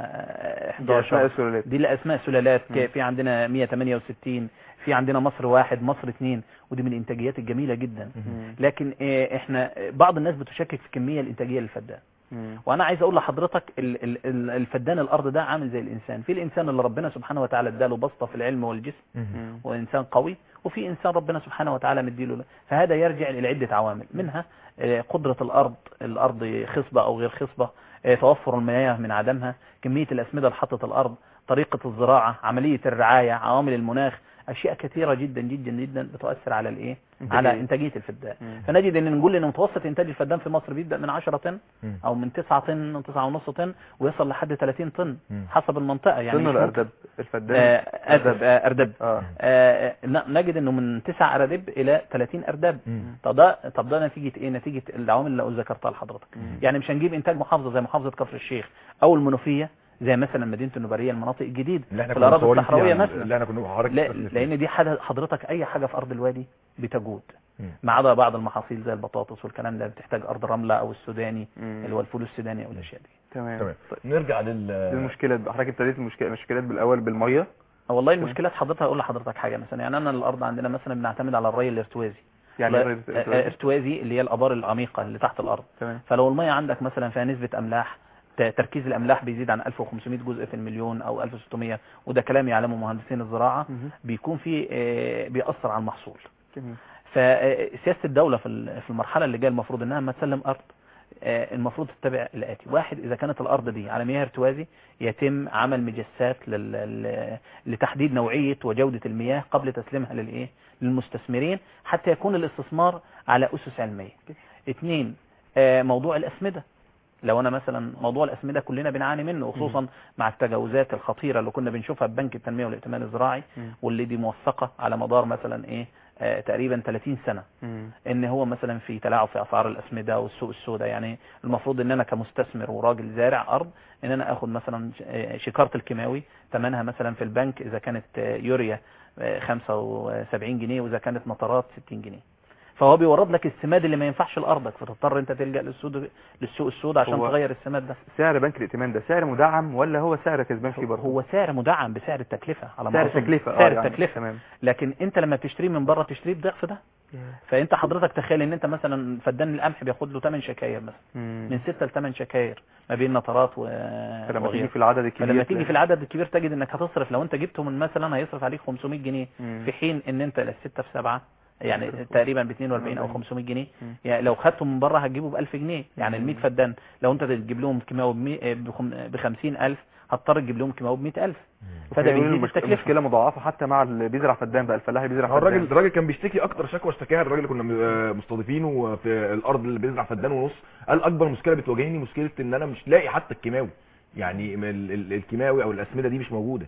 U: آه،
A: دي أسماء
U: 11
A: السلالات.
U: دي الأسماء سلالات
A: مم.
U: في عندنا 168 في عندنا مصر واحد مصر اثنين ودي من الإنتاجيات الجميلة جدا لكن آه، احنا بعض الناس بتشكك في الكمية الإنتاجية للفدان وانا عايز اقول لحضرتك ال- ال- ال- الفدان الارض ده عامل زي الانسان في الانسان اللي ربنا سبحانه وتعالى اداله بسطه في العلم والجسم وانسان قوي وفي انسان ربنا سبحانه وتعالى مديله له فهذا يرجع الى عده عوامل منها آه، قدره الارض الارض خصبه او غير خصبه آه، توفر المياه من عدمها كميه الاسمده اللي حطت الارض طريقه الزراعه عمليه الرعايه عوامل المناخ اشياء كثيره جدا جدا جدا بتؤثر على الايه
A: إنتاجية.
U: على انتاجيه الفدان فنجد ان نقول ان متوسط انتاج الفدان في مصر بيبدا من 10 طن او من 9 طن 9 ونص طن ويصل لحد 30 طن حسب المنطقه يعني
A: طن
U: مش
A: ولا
U: ممكن-
A: أردب؟ الفدان
U: آه، أردب آه، أردب
A: آه.
U: آه، ن- نجد انه من 9 أردب إلى 30 أردب طب ده طب ده نتيجة ايه نتيجة العوامل اللي ذكرتها لحضرتك يعني مش هنجيب انتاج محافظة زي محافظة كفر الشيخ او المنوفية زي مثلا مدينة النبرية المناطق الجديدة
B: اللي احنا
U: في
B: كنا
U: الأراضي
B: مصورين فيها
U: الصحراوية
B: عن-
U: مثلا
B: اللي احنا كنا حضرتك
U: لا
B: بتتكلم فيها.
U: لان دي حاجة حضرتك اي حاجة في ارض الوادي بتجود
B: مم.
U: ما عدا بعض المحاصيل زي البطاطس والكلام ده بتحتاج ارض رملة او السوداني
A: مم.
U: اللي هو الفول السوداني او الاشياء دي
A: تمام
B: تمام نرجع لل
A: دي المشكلة بقى. حضرتك ابتديت المشكلة المشكلات بالاول بالميه
U: والله المشكلات حضرتك اقول لحضرتك حاجه مثلا يعني انا الارض عندنا مثلا بنعتمد على الري الارتوازي
A: يعني
U: لا-
A: إيه الري الارتوازي؟
U: آه، ارتوازي اللي هي الابار العميقه اللي تحت الارض
A: تمام
U: فلو الميه عندك مثلا فيها نسبه املاح ت- تركيز الاملاح بيزيد عن 1500 جزء في المليون او 1600 وده كلام يعلمه مهندسين الزراعه
A: مهم.
U: بيكون في آه، بيأثر على المحصول
A: جميل.
U: فسياسه الدوله في ال- في المرحله اللي جايه المفروض انها ما تسلم ارض آه، المفروض تتبع الاتي واحد اذا كانت الارض دي على مياه ارتوازي يتم عمل مجسات لل... ل- لتحديد نوعيه وجوده المياه قبل تسليمها للايه للمستثمرين حتى يكون الاستثمار على اسس علميه اثنين آه، موضوع الاسمده لو انا مثلا موضوع الاسمده كلنا بنعاني منه وخصوصا مع التجاوزات الخطيره اللي كنا بنشوفها في بنك التنميه والائتمان الزراعي واللي دي موثقه على مدار مثلا ايه آه، تقريبا 30 سنه ان هو مثلا في تلاعب في اسعار الاسمده والسوق السوداء يعني المفروض ان انا كمستثمر وراجل زارع ارض ان انا اخد مثلا ش- آه، شكاره الكيماوي ثمنها مثلا في البنك اذا كانت آه، يوريا آه، 75 جنيه واذا كانت نطرات 60 جنيه فهو بيورد لك السماد اللي ما ينفعش لارضك فتضطر انت تلجا للسوق للسوق السوداء عشان
A: هو
U: تغير السماد ده
A: سعر بنك الائتمان ده سعر مدعم ولا هو سعر كسبان فيه برضه
U: هو سعر مدعم بسعر التكلفه على ما
A: سعر
U: أظن.
A: التكلفة، آه،
U: سعر
A: يعني،
U: التكلفه
A: تمام.
U: لكن انت لما بتشتريه من بره تشتريه بضعف ده فانت حضرتك تخيل ان انت مثلا فدان القمح بياخد له 8 شكاير مثلا
A: مم.
U: من 6 ل 8 شكاير ما بين نطرات و
A: فلما
U: وغيره.
A: تيجي في العدد الكبير
U: فلما تيجي
A: تلاقي-
U: في العدد الكبير تجد انك هتصرف لو انت جبته من مثلا هيصرف عليك 500 جنيه
A: مم.
U: في حين ان انت الستة في سبعة يعني تقريبا ب 42 او 500 جنيه
A: مم.
U: يعني لو خدته من بره هتجيبه ب 1000 جنيه يعني ال 100 فدان لو انت تجيب لهم كيماوي ب 50000 هتضطر تجيب لهم كيماوي ب 100000 فده
A: بيقولوا
U: بيزيد
A: المش-
U: التكلفه
A: المشكله مضاعفه حتى مع اللي بيزرع فدان بقى الفلاح اللي بيزرع
B: هو الراجل
A: فدان
B: الراجل كان بيشتكي اكتر شكوى اشتكاها الراجل اللي كنا م- مستضيفينه في الارض اللي بيزرع فدان ونص قال اكبر مشكله بتواجهني مشكله ان انا مش لاقي حتى الكيماوي يعني م- ال- ال- الكيماوي او الاسمده دي مش موجوده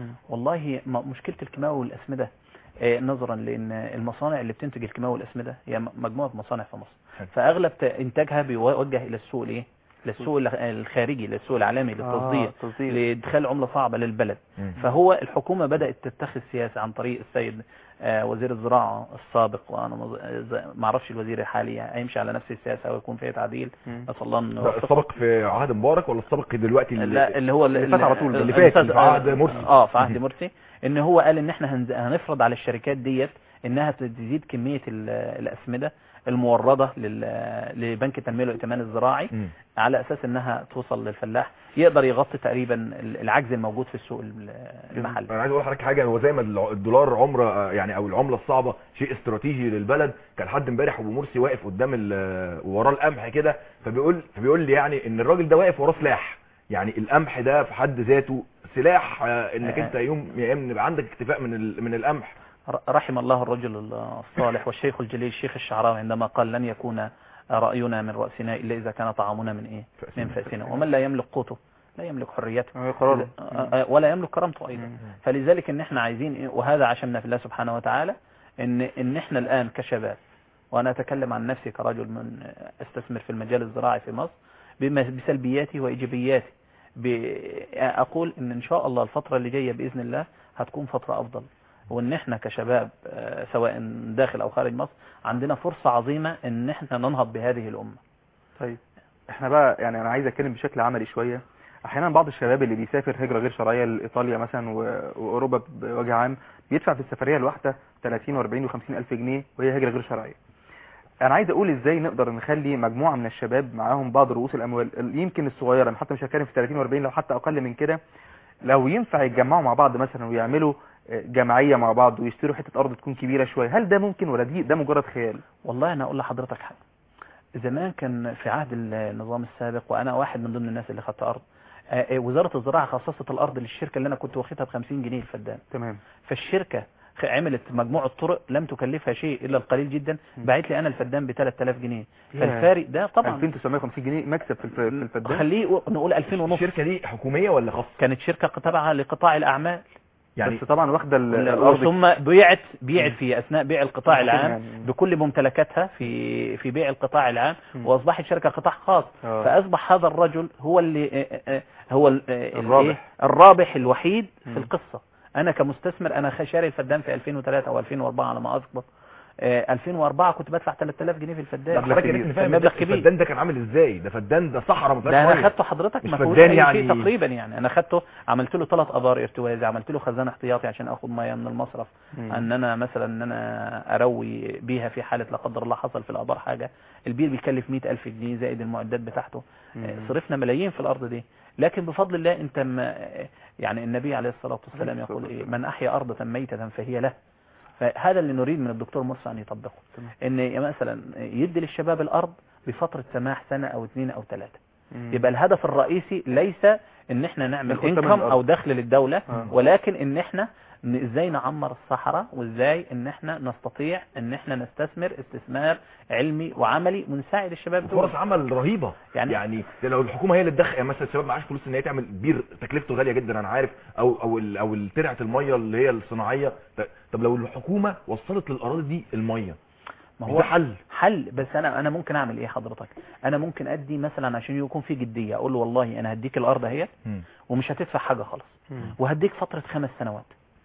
U: والله م- مشكلة الكيماوي والأسمدة آه، نظرا لأن المصانع اللي بتنتج الكيماوي والأسمدة هي م- مجموعة مصانع في مصر فأغلب ت- إنتاجها بيوجه إلى السوق الإيه؟ للسوق الخ- الخارجي للسوق العالمي للتصدير
A: تصدير.
U: لإدخال عملة صعبة للبلد
A: مم.
U: فهو الحكومة بدأت تتخذ سياسة عن طريق السيد آه، وزير الزراعة السابق وأنا ما أعرفش الوزير الحالي هيمشي على نفس السياسة ويكون فيها تعديل
A: مم.
U: أسأل الله أن
B: ده
U: يوفقه.
B: السابق في عهد مبارك ولا السابق دلوقتي
U: لا اللي هو
B: اللي فات على طول ده، اللي
U: اللي
B: فات في عهد مرسي
U: اه في عهد مرسي ان هو قال ان احنا هنز- هنفرض على الشركات ديت انها تزيد كمية ال- الاسمدة الموردة لل- لبنك التنمية والائتمان الزراعي
B: مم.
U: على اساس انها توصل للفلاح يقدر يغطي تقريبا العجز الموجود في السوق ال- المحلي
B: انا عايز اقول لحضرتك حاجه هو زي ما الع- الدولار عمره يعني او العمله الصعبه شيء استراتيجي للبلد كان حد امبارح ابو مرسي واقف قدام ال- وراه القمح كده فبيقول فبيقول لي يعني ان الراجل ده واقف وراه سلاح يعني القمح ده في حد ذاته سلاح آه، انك
U: آه.
B: انت يوم يا اما يبقى عندك اكتفاء من ال- من القمح
U: ر- رحم الله الرجل الصالح والشيخ الجليل الشيخ الشعراوي عندما قال لن يكون رأينا من رأسنا إلا إذا كان طعامنا من إيه من فأسنا ومن لا يملك قوته لا يملك حريته
A: قراره.
U: آه، آه، ولا يملك كرامته أيضا فلذلك إن إحنا عايزين إيه وهذا عشمنا في الله سبحانه وتعالى إن إن إحنا الآن كشباب وأنا أتكلم عن نفسي كرجل من أستثمر في المجال الزراعي في مصر بما- بسلبياتي وإيجابياتي ب- أقول إن إن شاء الله الفترة اللي جاية بإذن الله هتكون فترة أفضل وإن إحنا كشباب آه، سواء داخل أو خارج مصر عندنا فرصة عظيمة إن إحنا ننهض بهذه الأمة
A: طيب احنا بقى يعني انا عايز اتكلم بشكل عملي شويه احيانا بعض الشباب اللي بيسافر هجره غير شرعيه لايطاليا مثلا و- واوروبا بوجه عام بيدفع في السفريه الواحده 30 و40 و50 الف جنيه وهي هجره غير شرعيه انا عايز اقول ازاي نقدر نخلي مجموعه من الشباب معاهم بعض رؤوس الاموال يمكن الصغيره حتى مش هتكلم في 30 و40 لو حتى اقل من كده لو ينفع يتجمعوا مع بعض مثلا ويعملوا آه، جمعيه مع بعض ويشتروا حته ارض تكون كبيره شويه هل ده ممكن ولا دي ده مجرد خيال
U: والله أنا أقول لحضرتك حاجة زمان كان في عهد النظام السابق وأنا واحد من ضمن الناس اللي خدت أرض آه، آه، وزارة الزراعة خصصت الأرض للشركة اللي أنا كنت واخدها ب 50 جنيه الفدان
A: تمام
U: فالشركة خ- عملت مجموعة طرق لم تكلفها شيء إلا القليل جدا باعت لي أنا الفدان ب 3000 جنيه
A: ياه.
U: فالفارق ده طبعا
A: 2950 جنيه مكسب في الف- في الفدان
U: خليه يقو- نقول 2000 ونص
B: الشركه دي حكوميه ولا خاصه
U: كانت شركة تابعة لقطاع الأعمال
A: يعني بس طبعا واخده ال- الارض
U: الارض ثم بيعت بيعت في اثناء بيع القطاع
A: ممكن
U: العام
A: يعني.
U: بكل ممتلكاتها في في بيع القطاع العام
A: مم.
U: واصبحت شركه قطاع خاص
A: آه.
U: فاصبح هذا الرجل هو اللي آه، آه، هو ال- آه،
A: الرابح.
U: الإيه؟ الرابح الوحيد
A: مم.
U: في القصه انا كمستثمر انا خ- شاري الفدان في 2003 او 2004 على ما اذكر آه، 2004 كنت بدفع 3000 جنيه في الفدان
B: حضرتك يا ريت نفهم
U: مبلغ كبير
B: الفدان ده كان عامل ازاي ده فدان ده صحراء ما
U: ده
B: فيهاش
U: انا
B: ميه
U: خدته حضرتك
B: مش
U: ما فيهوش
B: فدان
U: اي
B: يعني
U: شيء تقريبا يعني انا خدته عملت له ثلاث ابار ارتواز عملت له خزان احتياطي عشان اخد ميه من المصرف
A: مم.
U: ان انا مثلا ان انا اروي بيها في حاله لا قدر الله حصل في الابار حاجه البير بيكلف 100000 جنيه زائد المعدات بتاعته
A: مم.
U: آه، صرفنا ملايين في الارض دي لكن بفضل الله انت ما يعني النبي عليه الصلاه والسلام يقول ايه من احيا ارضا ميته فهي له فهذا اللي نريد من الدكتور مرسي ان يطبقه ان مثلا يدي للشباب الارض بفتره سماح سنه او اثنين او ثلاثه
A: مم.
U: يبقى الهدف الرئيسي ليس ان احنا نعمل
A: ناخد ثمن
U: انكم
A: الأرض.
U: او دخل للدولة
A: آه.
U: ولكن ان احنا ن- ازاي نعمر الصحراء وازاي ان احنا نستطيع ان احنا نستثمر استثمار علمي وعملي ونساعد الشباب دول
B: فرص عمل رهيبه
U: يعني-
B: يعني, يعني ده لو الحكومه هي اللي تدخل يعني مثلا الشباب معاش فلوس ان هي تعمل بير تكلفته غاليه جدا انا عارف او او ال او ال- ترعه الميه اللي هي الصناعيه ط- طب لو الحكومه وصلت للاراضي دي الميه
U: ما
B: مش
U: هو
B: ده حل
U: حل بس انا انا ممكن اعمل ايه حضرتك انا ممكن ادي مثلا عشان يكون في جديه اقول له والله انا هديك الارض اهي
B: مم.
U: ومش هتدفع حاجه خالص وهديك فتره خمس سنوات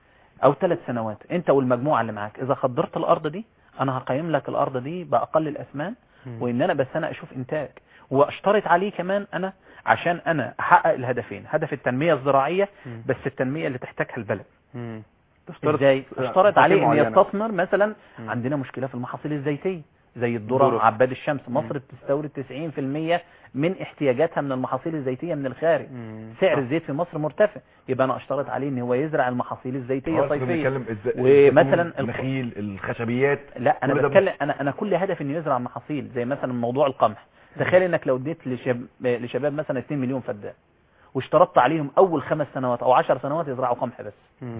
U: او ثلاث سنوات انت والمجموعه اللي معاك اذا خدرت الارض دي انا هقيم لك الارض دي باقل الاثمان وان انا بس انا اشوف انتاج واشترط عليه كمان انا عشان انا احقق الهدفين هدف التنميه الزراعيه بس التنميه اللي تحتاجها البلد
A: تشترط
U: ازاي
A: آه،
U: اشترط
A: تقييم
U: عليه ان
A: معينة.
U: يستثمر مثلا عندنا مشكله في المحاصيل الزيتيه زي الذره
A: الذرة.
U: عباد الشمس مصر بتستورد 90% من احتياجاتها من المحاصيل الزيتيه من الخارج سعر الزيت في مصر مرتفع يبقى انا اشترط عليه ان هو يزرع المحاصيل الزيتيه
B: خلاص كنا
U: صيفيا
B: بنتكلم إزاي-
U: ومثلا
B: الزيتون، النخيل الخشبيات
U: لا انا
B: كل ده
U: بتكلم انا انا كل هدفي انه يزرع محاصيل زي مثلا موضوع القمح تخيل انك لو اديت لشب... لشباب مثلا 2 مليون فدان واشترطت عليهم اول خمس سنوات او 10 سنوات يزرعوا قمح بس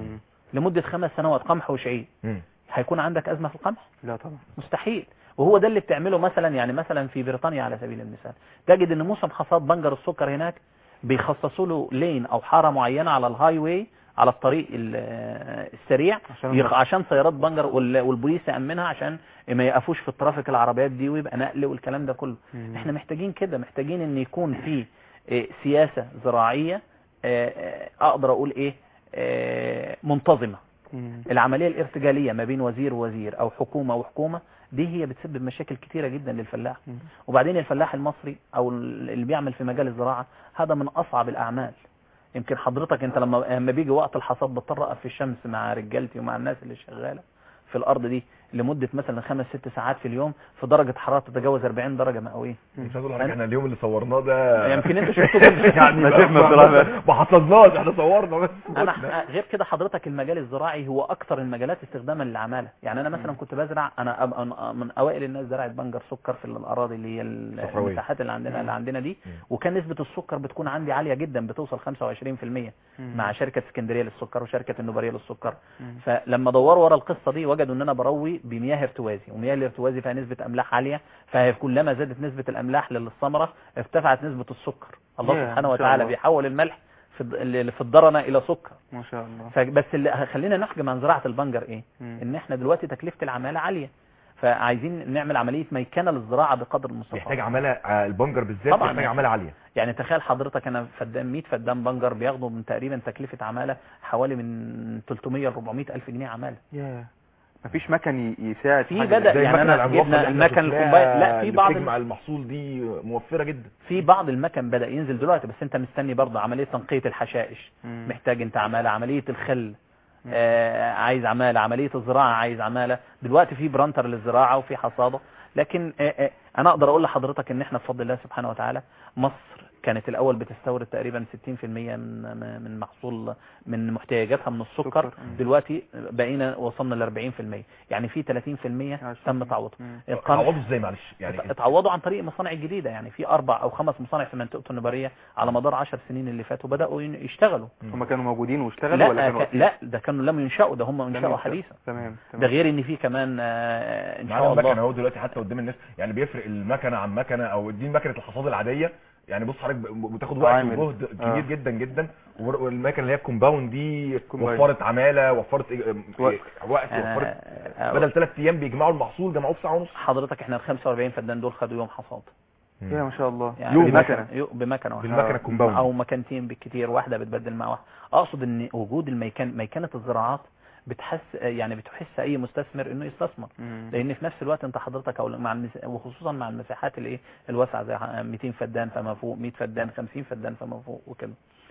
U: لمده خمس سنوات قمح وشعير
B: مم.
U: هيكون عندك ازمه في القمح
A: لا طبعا
U: مستحيل وهو ده اللي بتعمله مثلا يعني مثلا في بريطانيا على سبيل المثال تجد ان موسم حصاد بنجر السكر هناك بيخصصوا له لين او حاره معينه على الهاي واي على الطريق ال- السريع
A: عشان
U: يخ- عشان سيارات بنجر وال- والبوليس يامنها عشان ما يقفوش في الترافيك العربيات دي ويبقى نقل والكلام ده كله
A: مم.
U: احنا محتاجين كده محتاجين ان يكون في اه، سياسه زراعيه اه، اه، اقدر اقول ايه اه، منتظمه العملية الارتجالية ما بين وزير ووزير او حكومة وحكومة دي هي بتسبب مشاكل كتيرة جدا للفلاح وبعدين الفلاح المصري او اللي بيعمل في مجال الزراعة هذا من اصعب الاعمال يمكن حضرتك انت لما لما بيجي وقت الحصاد بضطر اقف في الشمس مع رجالتي ومع الناس اللي شغالة في الارض دي لمدة مثلا خمس ست ساعات في اليوم في درجة حرارة تتجاوز 40 درجة مئوية
B: مش عايز اقول لحضرتك احنا اليوم اللي صورناه ده
U: يمكن انتوا شفتوا ده.
B: يعني
U: ما
B: بقى-
U: شفنا
B: ما-
U: بصراحة.
B: ما حصدناش احنا صورنا بس
U: انا غير كده حضرتك المجال الزراعي هو اكثر المجالات استخداما للعماله يعني انا مثلا كنت بزرع انا أب- أنا من اوائل الناس زرعت بنجر سكر في الاراضي اللي هي ال-
B: صحراوية.
U: المساحات اللي عندنا اللي عندنا دي وكان نسبه السكر بتكون عندي عاليه جدا بتوصل 25% مع شركه اسكندريه للسكر وشركه النوباريه للسكر فلما دوروا ورا القصه دي وجدوا ان انا بروي بمياه ارتوازي ومياه الارتوازي فيها نسبه املاح عاليه فكلما زادت نسبه الاملاح للثمره ارتفعت نسبه السكر الله
A: ياه،
U: سبحانه
A: ما شاء
U: وتعالى
A: الله.
U: بيحول الملح في الد- اللي في الضرنه الى سكر
A: ما شاء الله
U: فبس اللي خلينا نحجم عن زراعه البنجر ايه
A: مم.
U: ان احنا دلوقتي تكلفه العماله عاليه فعايزين نعمل عمليه ميكنه للزراعه بقدر المستطاع
B: محتاج عماله آه، البنجر بالذات
U: طبعاً.
B: محتاج عماله عاليه
U: يعني تخيل حضرتك انا فدان 100 فدان بنجر بياخدوا من تقريبا تكلفه عماله حوالي من 300 ل 400 الف جنيه عماله
A: ياه مفيش مكن ي- يساعد
U: في
A: حاجة
U: بدأ
A: زي
U: يعني
A: المكنة
U: أنا
A: العملاقة
U: جبنا
A: اللي احنا
U: المكن
B: شفناها
U: الكومباين لا في
B: اللي
U: بعض
B: بتجمع المحصول دي موفره جدا
U: في بعض المكن بدأ ينزل دلوقتي بس انت مستني برضه عملية تنقية الحشائش
A: مم.
U: محتاج انت عمالة عملية الخل آه عايز عمالة عملية الزراعة عايز عمالة دلوقتي في برانتر للزراعة وفي حصادة لكن آه آه انا اقدر اقول لحضرتك ان احنا بفضل الله سبحانه وتعالى مصر كانت الاول بتستورد تقريبا 60% من من محصول من محتاجاتها من السكر دلوقتي بقينا وصلنا ل 40% يعني في 30% تم تعويضه القمح
B: تعوضوا ازاي معلش يعني
U: اتعوضوا عن طريق المصانع الجديده يعني في اربع او خمس مصانع في منطقه النباريه على مدار 10 سنين اللي فاتوا بداوا ين- يشتغلوا
A: هم كانوا موجودين واشتغلوا ولا
U: لا
A: كانوا
U: ك- لا ده كانوا لم ينشأوا ده هم انشأوا
A: ينشأوا.
U: حديثا
A: تمام
U: ده غير ان في كمان آه، ان
B: معانا
U: شاء
B: المكنه
U: الله
B: اهو دلوقتي حتى قدام الناس يعني بيفرق المكنه عن مكنه او دي مكنه الحصاد العاديه يعني بص حضرتك ب- بتاخد وقت
A: عامل.
B: وجهد
A: آه.
B: كبير جدا جدا وور- والمكنه اللي هي الكومباوند دي
A: كومباوند.
B: وفرت عماله وفرت إيه-
A: وقت.
B: وقت
U: أنا-
B: وفرت
U: آه،
B: بدل ثلاث ايام بيجمعوا المحصول جمعوه في ساعه ونص
U: حضرتك احنا ال 45 فدان دول خدوا يوم حصاد
A: يا ما شاء الله
U: يعني
A: يوم
U: بمكنه
A: مكنة
U: يو- بمكنه واحدة.
B: بالمكنة الكومباوند.
U: او مكانتين بالكتير واحده بتبدل مع واحده اقصد ان وجود الميكان ميكنه الزراعات بتحس يعني بتحس اي مستثمر انه يستثمر
A: مم.
U: لان في نفس الوقت انت حضرتك او مع المس... وخصوصا مع المساحات الايه الواسعه زي 200 فدان فما فوق 100 فدان 50 فدان فما فوق وكده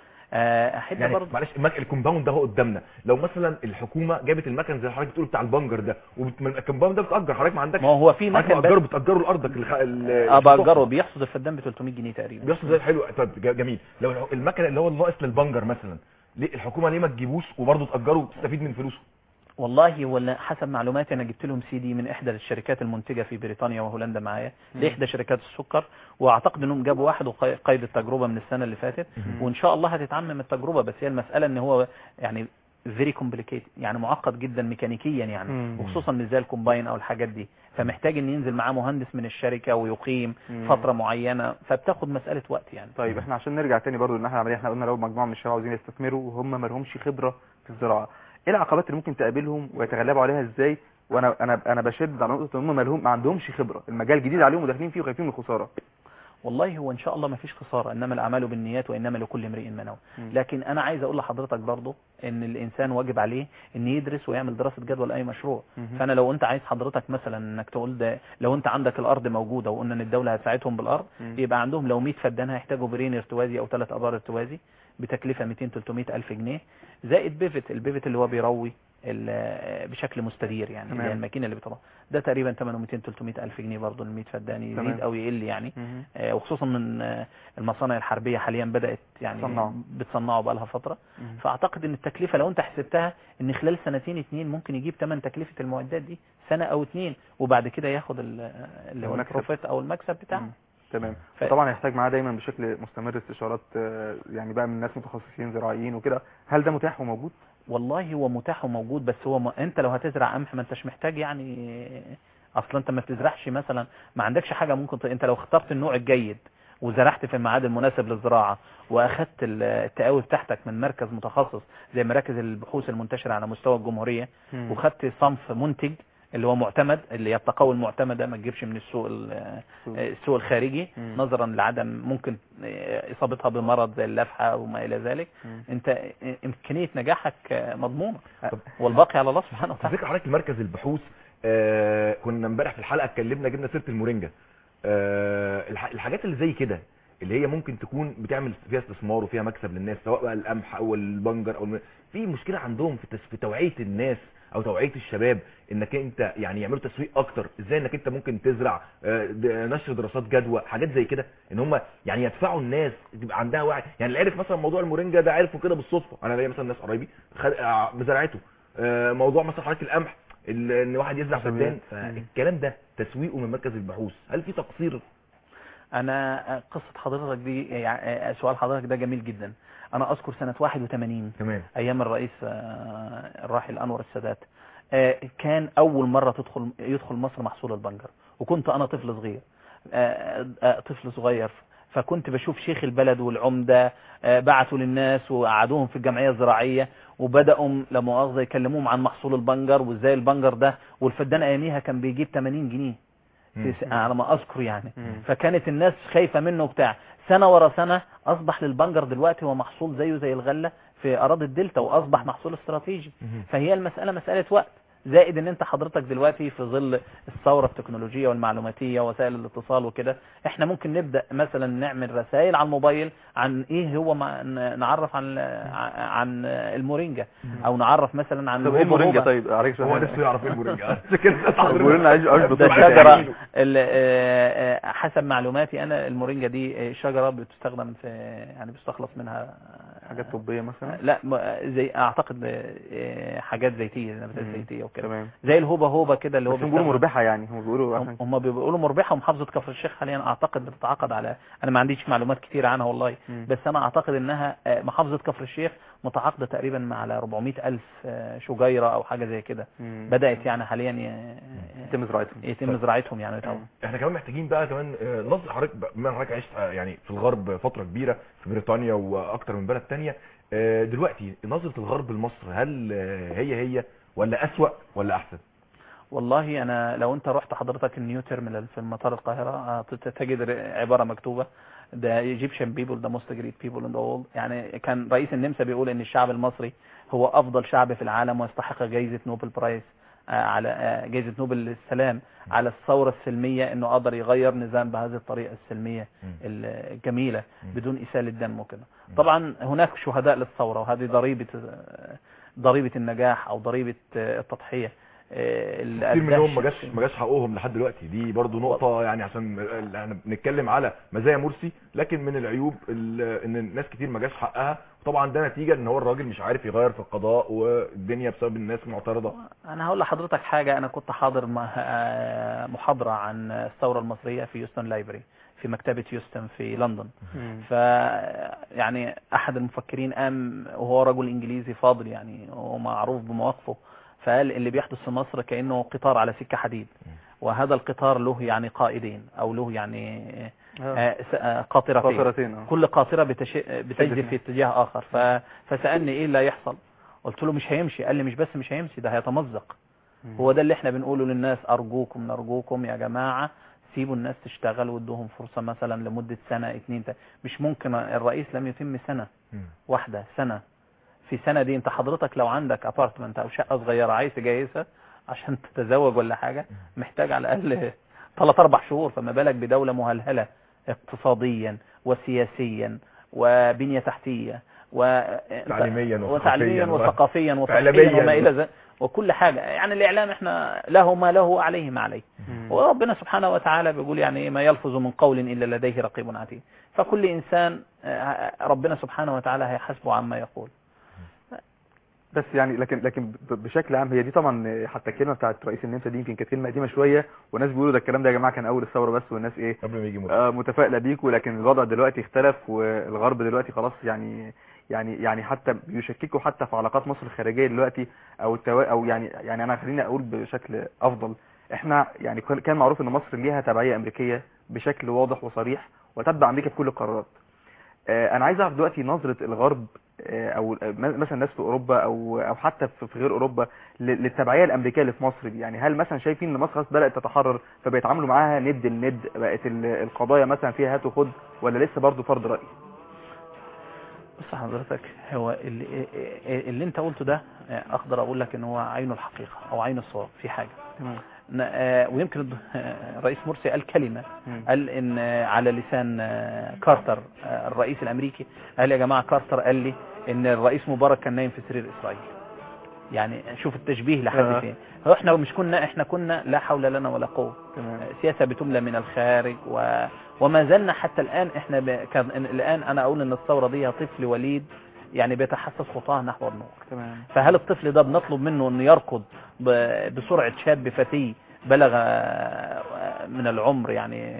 U: آه، احب
B: يعني
U: برضه
B: معلش المك... الكومباوند ده هو قدامنا لو مثلا الحكومه جابت المكن زي حضرتك بتقول بتاع البنجر ده والكومباوند ده بتاجر حضرتك ما عندكش
U: ما هو في
B: حضرتك
U: مكن
B: بتأجره
U: بس
B: بتأجره لارضك الخ... ال...
U: اه باجره بيحصد الفدان ب 300 جنيه تقريبا
B: بيحصل زي حلو طب ج- جميل لو الح- المكن اللي هو الناقص للبنجر مثلا ليه الحكومه ليه ما تجيبوش وبرضه تأجره وتستفيد من فلوسه
U: والله ولا حسب معلوماتي انا جبت لهم سي دي من احدى الشركات المنتجه في بريطانيا وهولندا معايا لاحدى شركات السكر واعتقد انهم جابوا واحد وقيد التجربه من السنه اللي فاتت وان شاء الله هتتعمم التجربه بس هي المساله ان هو يعني فيري كومبليكيتد يعني معقد جدا ميكانيكيا يعني
A: مم.
U: وخصوصا مش زي الكومباين او الحاجات دي فمحتاج ان ينزل معاه مهندس من الشركه ويقيم
A: مم.
U: فتره معينه فبتاخد مساله وقت يعني
A: طيب احنا عشان نرجع تاني برضو للناحيه العمليه احنا قلنا لو مجموعه من الشباب عاوزين يستثمروا وهم ما لهمش خبره في الزراعه ايه العقبات اللي ممكن تقابلهم ويتغلبوا عليها ازاي وانا انا انا بشد على نقطه ان هم ما لهم ما عندهمش خبره المجال جديد عليهم وداخلين فيه وخايفين من الخساره
U: والله هو ان شاء الله ما فيش خساره انما الاعمال بالنيات وانما لكل امرئ ما نوى
A: مم.
U: لكن انا عايز اقول لحضرتك برضه ان الانسان واجب عليه ان يدرس ويعمل دراسه جدوى لاي مشروع
A: مم.
U: فانا لو انت عايز حضرتك مثلا انك تقول ده لو انت عندك الارض موجوده وقلنا ان الدوله هتساعدهم بالارض
A: مم.
U: يبقى عندهم لو 100 فدان هيحتاجوا برين ارتوازي او ثلاث ابار ارتوازي بتكلفة 200 300 ألف جنيه زائد بيفت البيفت اللي هو بيروي ال- بشكل مستدير يعني اللي هي
A: تمام.
U: الماكينه اللي بتروح ده تقريبا ثمنه 200 300 الف جنيه برضه ال 100 فدان يزيد
A: تمام.
U: او يقل يعني
A: مهم.
U: آه، وخصوصا من آه، المصانع الحربيه حاليا بدات يعني
A: تصنعه.
U: بتصنعه بقى لها فتره
A: مهم.
U: فاعتقد ان التكلفه لو انت حسبتها ان خلال سنتين اتنين ممكن يجيب ثمن تكلفه المعدات دي سنه او اتنين وبعد كده ياخد ال- اللي هو
A: المكسب.
U: البروفيت او المكسب بتاعه
A: تمام
U: ف-
A: طبعا هيحتاج معاه دايما بشكل مستمر استشارات آه، يعني بقى من ناس متخصصين زراعيين وكده هل ده متاح وموجود
U: والله هو متاح وموجود بس هو ما انت لو هتزرع قمح ما انتش محتاج يعني اصلا انت ما بتزرعش مثلا ما عندكش حاجه ممكن ت... انت لو اخترت النوع الجيد وزرعت في الميعاد المناسب للزراعه واخدت ال- التقاوي بتاعتك من مركز متخصص زي مراكز البحوث المنتشره على مستوى الجمهوريه
A: مم.
U: وخدت صنف منتج اللي هو معتمد اللي هي التقاوي المعتمده ما تجيبش من السوق ال- السوق الخارجي
A: مم.
U: نظرا لعدم ممكن اصابتها بمرض زي اللفحه وما الى ذلك
A: مم.
U: انت امكانيه نجاحك مضمونه والباقي على الله سبحانه وتعالى
B: ذكر حضرتك مركز البحوث آه كنا امبارح في الحلقه اتكلمنا جبنا سيره المورينجا آه الح- الحاجات اللي زي كده اللي هي ممكن تكون بتعمل فيها استثمار وفيها مكسب للناس سواء بقى القمح او البنجر او الم... في مشكله عندهم في, تس... في توعيه الناس او توعيه الشباب انك انت يعني يعملوا تسويق اكتر ازاي انك انت ممكن تزرع آه، د- نشر دراسات جدوى حاجات زي كده ان هم يعني يدفعوا الناس تبقى عندها وعي يعني اللي عرف مثلا موضوع المورينجا ده عرفه كده بالصدفه انا ليا مثلا ناس قرايبي خد... آه، بزرعته آه، موضوع مثلا حضرتك القمح ال- ان واحد يزرع فدان فالكلام ده تسويقه من مركز البحوث هل في تقصير
U: انا قصه حضرتك دي يعني سؤال حضرتك ده جميل جدا انا اذكر سنه 81
B: تمام
U: ايام الرئيس آه، الراحل انور السادات آه، كان اول مره تدخل يدخل مصر محصول البنجر وكنت انا طفل صغير آه، آه، طفل صغير فكنت بشوف شيخ البلد والعمده آه، بعتوا للناس وقعدوهم في الجمعيه الزراعيه وبداوا لا مؤاخذه يكلموهم عن محصول البنجر وازاي البنجر ده والفدان اياميها كان بيجيب 80 جنيه في س- على ما اذكر يعني فكانت الناس خايفه منه بتاع سنه ورا سنه اصبح للبنجر دلوقتي هو محصول زيه زي الغله في اراضي الدلتا واصبح محصول استراتيجي فهي المساله مساله وقت زائد ان انت حضرتك دلوقتي في ظل الثوره التكنولوجيه والمعلوماتيه ووسائل الاتصال وكده احنا ممكن نبدا مثلا نعمل رسائل على الموبايل عن ايه هو ما ن- نعرف عن عن المورينجا او نعرف مثلا عن
A: طب ايه
U: الهوبا
A: المورينجا
U: هوبا.
A: طيب عليك
B: هو نفسه يعرف ايه المورينجا
A: قولوا لنا عايز عايز
U: ده
A: بطاقة
U: شجرة
A: تعميله.
U: ال- آه، آه، حسب معلوماتي انا المورينجا دي آه، شجرة بتستخدم في يعني بيستخلص منها
A: حاجات طبيه مثلا
U: لا م- زي اعتقد آه، آه، حاجات زيتيه نباتات
A: مم.
U: زيتيه وكده
A: تمام
U: زي الهوبا هوبا كده اللي هو
A: بس هم بيقولوا
U: بيستخدم-
A: مربحه يعني هم بيقولوا
U: هم
A: عشان
U: هم بيقولوا مربحه ومحافظه كفر الشيخ حاليا اعتقد بتتعاقد على انا ما عنديش معلومات كتير عنها والله
A: مم.
U: بس انا اعتقد انها آه، محافظه كفر الشيخ متعاقده تقريبا مع على 400 الف آه، شجيره او حاجه زي كده
A: مم.
U: بدات يعني حاليا ي-
A: يتم زراعتهم
U: يتم زراعتهم يعني طبعا
B: احنا كمان محتاجين بقى كمان آه، نظر حضرتك بقى- بما إن حضرتك عشت آه، يعني في الغرب فتره كبيره في بريطانيا واكتر من بلد تانية آه، دلوقتي نظره الغرب لمصر هل آه، هي هي ولا اسوأ ولا احسن
U: والله انا لو انت رحت حضرتك النيو تيرمينال في مطار القاهره آه، ت- تجد ر- عباره مكتوبه ده ايجيبشن بيبل ذا موست جريت بيبل ان ذا وورلد يعني كان رئيس النمسا بيقول ان الشعب المصري هو افضل شعب في العالم ويستحق جائزه نوبل برايز آه، على آه، جائزه نوبل للسلام على الثوره السلميه انه قدر يغير نظام بهذه الطريقه السلميه الجميله بدون اساله دم وكده طبعا هناك شهداء للثوره وهذه ضريبه آه، ضريبه النجاح او ضريبه آه، التضحيه آه، اللي
B: كتير
U: أداها
B: منهم ما
U: الشيخ-
B: جاش ما جاش حقهم لحد دلوقتي دي برضو نقطه يعني عشان ال- احنا بنتكلم على مزايا مرسي لكن من العيوب ال- ان الناس كتير ما جاش حقها وطبعا ده نتيجه ان هو الراجل مش عارف يغير في القضاء والدنيا بسبب الناس معترضه
U: انا هقول لحضرتك حاجه انا كنت حاضر م- آه، محاضره عن الثوره المصريه في يوستن لايبرري في مكتبه يوستن في لندن ف يعني احد المفكرين قام وهو رجل انجليزي فاضل يعني هو معروف بمواقفه فقال اللي بيحدث في مصر كانه قطار على سكه حديد وهذا القطار له يعني قائدين او له يعني آه، س- آه، قاطرتين
A: قاطرتين، آه.
U: كل قاطره بتش... بتجذب في اتجاه اخر ف... فسالني ايه اللي هيحصل قلت له مش هيمشي قال لي مش بس مش هيمشي ده هيتمزق هو ده اللي احنا بنقوله للناس ارجوكم نرجوكم يا جماعه سيبوا الناس تشتغل وادوهم فرصه مثلا لمده سنه اتنين تا- مش ممكن الرئيس لم يتم سنه واحده سنه في سنه دي انت حضرتك لو عندك ابارتمنت او شقه صغيره عايز تجهزها عشان تتزوج ولا حاجه محتاج على الاقل ثلاث اربع شهور فما بالك بدوله مهلهله اقتصاديا وسياسيا وبنيه تحتيه و...
B: تعليمياً
U: وتعليميا
B: وثقافياً
U: وثقافيا وصحيا
B: وإعلامياً.
U: وما الى ذلك وكل حاجه يعني الاعلام احنا له ما له وعليه ما عليه وربنا سبحانه وتعالى بيقول يعني إيه ما يلفظ من قول الا لديه رقيب عتيد فكل انسان آه، ربنا سبحانه وتعالى هيحاسبه عما يقول
A: بس يعني لكن لكن ب- بشكل عام هي دي طبعا حتى الكلمه بتاعت رئيس النمسا دي يمكن كانت كلمه قديمه شويه والناس بيقولوا ده الكلام ده يا جماعه كان اول الثوره بس والناس ايه
B: قبل ما يجي
A: آه متفائله بيكوا لكن الوضع دلوقتي اختلف والغرب دلوقتي خلاص يعني يعني يعني حتى بيشككوا حتى في علاقات مصر الخارجيه دلوقتي او التوا... او يعني يعني انا خليني اقول بشكل افضل احنا يعني كان كان معروف ان مصر ليها تبعيه امريكيه بشكل واضح وصريح وتتبع امريكا في كل القرارات آه، انا عايز اعرف دلوقتي نظره الغرب آه، او آه، مثلا ناس في اوروبا او او حتى في في غير اوروبا ل- للتبعيه الامريكيه اللي في مصر دي يعني هل مثلا شايفين ان مصر خلاص بدات تتحرر فبيتعاملوا معاها ند الند بقت ال- القضايا مثلا فيها هات وخد ولا لسه برضه فرض راي
U: بص حضرتك هو اللي, اللي انت قلته ده آه، اقدر اقول لك ان هو عين الحقيقه او عين الصواب في حاجه
A: تمام
U: ن- آه، ويمكن الد- آه، الرئيس مرسي قال كلمة قال ان آه، على لسان آه، كارتر آه، الرئيس الامريكي قال يا جماعة كارتر قال لي ان الرئيس مبارك كان نايم في سرير اسرائيل يعني شوف التشبيه لحد
A: آه.
U: فين هو احنا مش كنا احنا كنا لا حول لنا ولا قوة
A: تمام
U: سياسة بتملى من الخارج و... وما زلنا حتى الآن احنا ب... كان الآن أنا أقول إن الثورة دي طفل وليد يعني بيتحسس خطاه نحو النور
A: تمام
U: فهل الطفل ده بنطلب منه انه يركض ب- بسرعة شاب فتي بلغ آه، من العمر يعني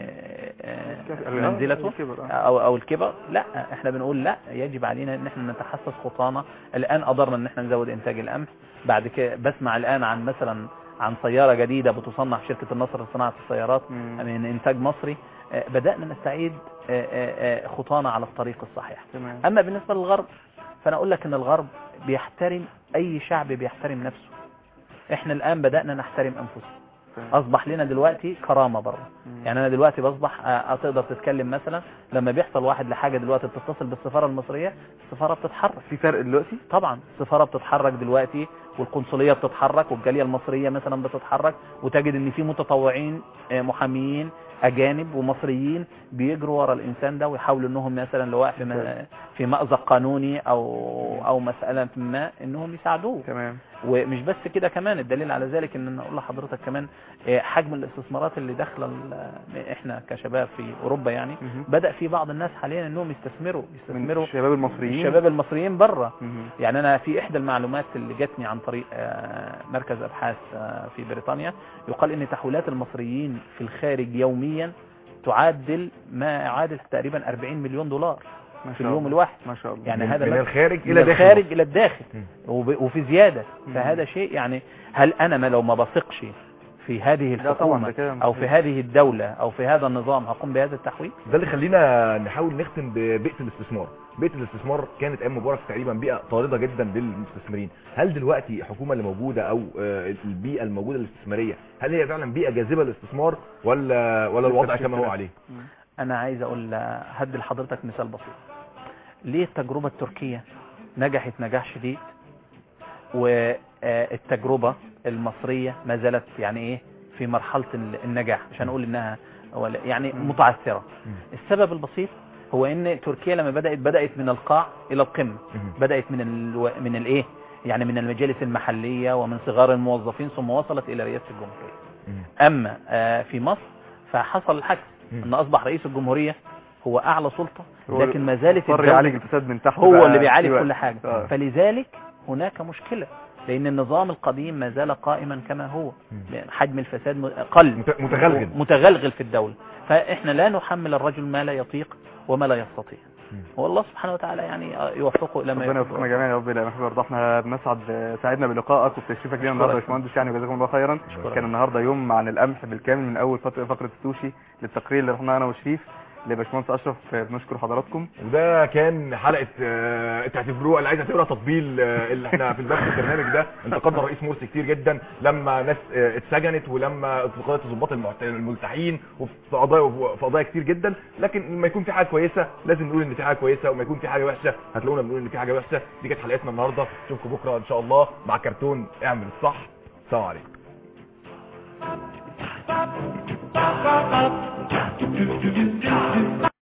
U: آه، منزلته
A: الكبر، آه.
U: او او الكبر لا احنا بنقول لا يجب علينا ان احنا نتحسس خطانا الان قدرنا ان احنا نزود انتاج القمح بعد كده بسمع الان عن مثلا عن سيارة جديدة بتصنع في شركة النصر لصناعة السيارات من انتاج مصري آه، بدأنا نستعيد آه، آه، آه، خطانا على الطريق الصحيح
A: تمام
U: اما بالنسبة للغرب فانا اقول لك ان الغرب بيحترم اي شعب بيحترم نفسه احنا الان بدأنا نحترم انفسنا اصبح لنا دلوقتي كرامة بره يعني انا دلوقتي بصبح آه، تقدر تتكلم مثلا لما بيحصل واحد لحاجة دلوقتي بتتصل بالسفارة المصرية السفارة بتتحرك
A: في فرق دلوقتي
U: طبعا السفارة بتتحرك دلوقتي والقنصلية بتتحرك والجالية المصرية مثلا بتتحرك وتجد ان في متطوعين آه، محاميين اجانب ومصريين بيجروا ورا الانسان ده ويحاولوا انهم مثلا لو واقع في م- في مأزق قانوني او او مسألة ما انهم يساعدوه
A: تمام
U: ومش بس كده كمان الدليل على ذلك ان انا اقول لحضرتك كمان آه، حجم الاستثمارات اللي داخله ال- احنا كشباب في اوروبا يعني
A: مهم.
U: بدأ في بعض الناس حاليا انهم يستثمروا يستثمروا
A: الشباب المصريين
U: الشباب المصريين بره
A: مهم.
U: يعني انا في احدى المعلومات اللي جاتني عن طريق آه، مركز ابحاث آه، في بريطانيا يقال ان تحويلات المصريين في الخارج يوميا تعادل ما يعادل تقريبا 40 مليون دولار
A: ما
U: في
A: شاء
U: اليوم
A: الله.
U: الواحد
A: ما شاء الله
U: يعني
B: من-
U: هذا
B: من
U: مثل-
B: الخارج
U: من
B: إلى داخل
U: الخارج
B: مصر.
U: الى الداخل وب- وفي زيادة فهذا شيء يعني هل انا ما لو ما بثقش في هذه
A: لا طبعا، ده
U: الحكومة
A: كده
U: او في هذه الدولة او في هذا النظام هقوم بهذا التحويل
B: ده اللي خلينا نحاول نختم ببيئه الاستثمار بيئه الاستثمار كانت ايام مبارك تقريبا بيئه طارده جدا للمستثمرين هل دلوقتي الحكومه اللي موجوده او آه، البيئه الموجوده الاستثماريه هل هي فعلا بيئه جاذبه للاستثمار ولا ولا الوضع كما هو عليه
U: انا عايز اقول هدي لحضرتك مثال بسيط ليه التجربة التركية نجحت نجاح شديد والتجربة المصرية ما زالت يعني ايه في مرحلة النجاح عشان اقول انها ولا- يعني متعثرة السبب البسيط هو ان تركيا لما بدأت بدأت من القاع الى القمة بدأت من الو... من الايه يعني من المجالس المحلية ومن صغار الموظفين ثم وصلت الى رئاسة الجمهورية اما آه، في مصر فحصل العكس ان اصبح رئيس الجمهورية هو اعلى سلطة
A: هو
U: لكن ما زالت
A: اضطر
U: الدولة-
A: يعالج الفساد من تحت
U: هو
A: بقى
U: اللي بيعالج
A: دلوقتي.
U: كل حاجة
A: آه.
U: فلذلك هناك مشكلة لأن النظام القديم ما زال قائما كما هو حجم الفساد م- قل
B: متغلغل.
U: متغلغل في الدولة فإحنا لا نحمل الرجل ما لا يطيق وما لا يستطيع والله سبحانه وتعالى يعني يوفقه إلى ما
A: ربنا
U: يحب
A: يوفقنا جميعا يا رب لا محمد برضه احنا بنسعد سعدنا بلقائك وبتشريفك لينا النهارده يا باشمهندس يعني وجزاكم الله خيرا كان النهارده يوم عن القمح بالكامل من اول فقره فقره السوشي للتقرير اللي رحنا انا وشريف لباشمهندس اشرف بنشكر حضراتكم
B: وده كان حلقه آه، تعتبروها اللي عايز اعتبرها تطبيل آه، اللي احنا في البث البرنامج ده انتقدنا الرئيس مرسي كتير جدا لما ناس آه، اتسجنت ولما قضايا الضباط المعت- الملتحين وفي قضايا في قضايا كتير جدا لكن لما يكون في حاجه كويسه لازم نقول ان في حاجه كويسه وما يكون في حاجه وحشه هتلاقونا بنقول ان في حاجه وحشه دي كانت حلقتنا النهارده اشوفكم بكره ان شاء الله مع كرتون اعمل الصح السلام عليكم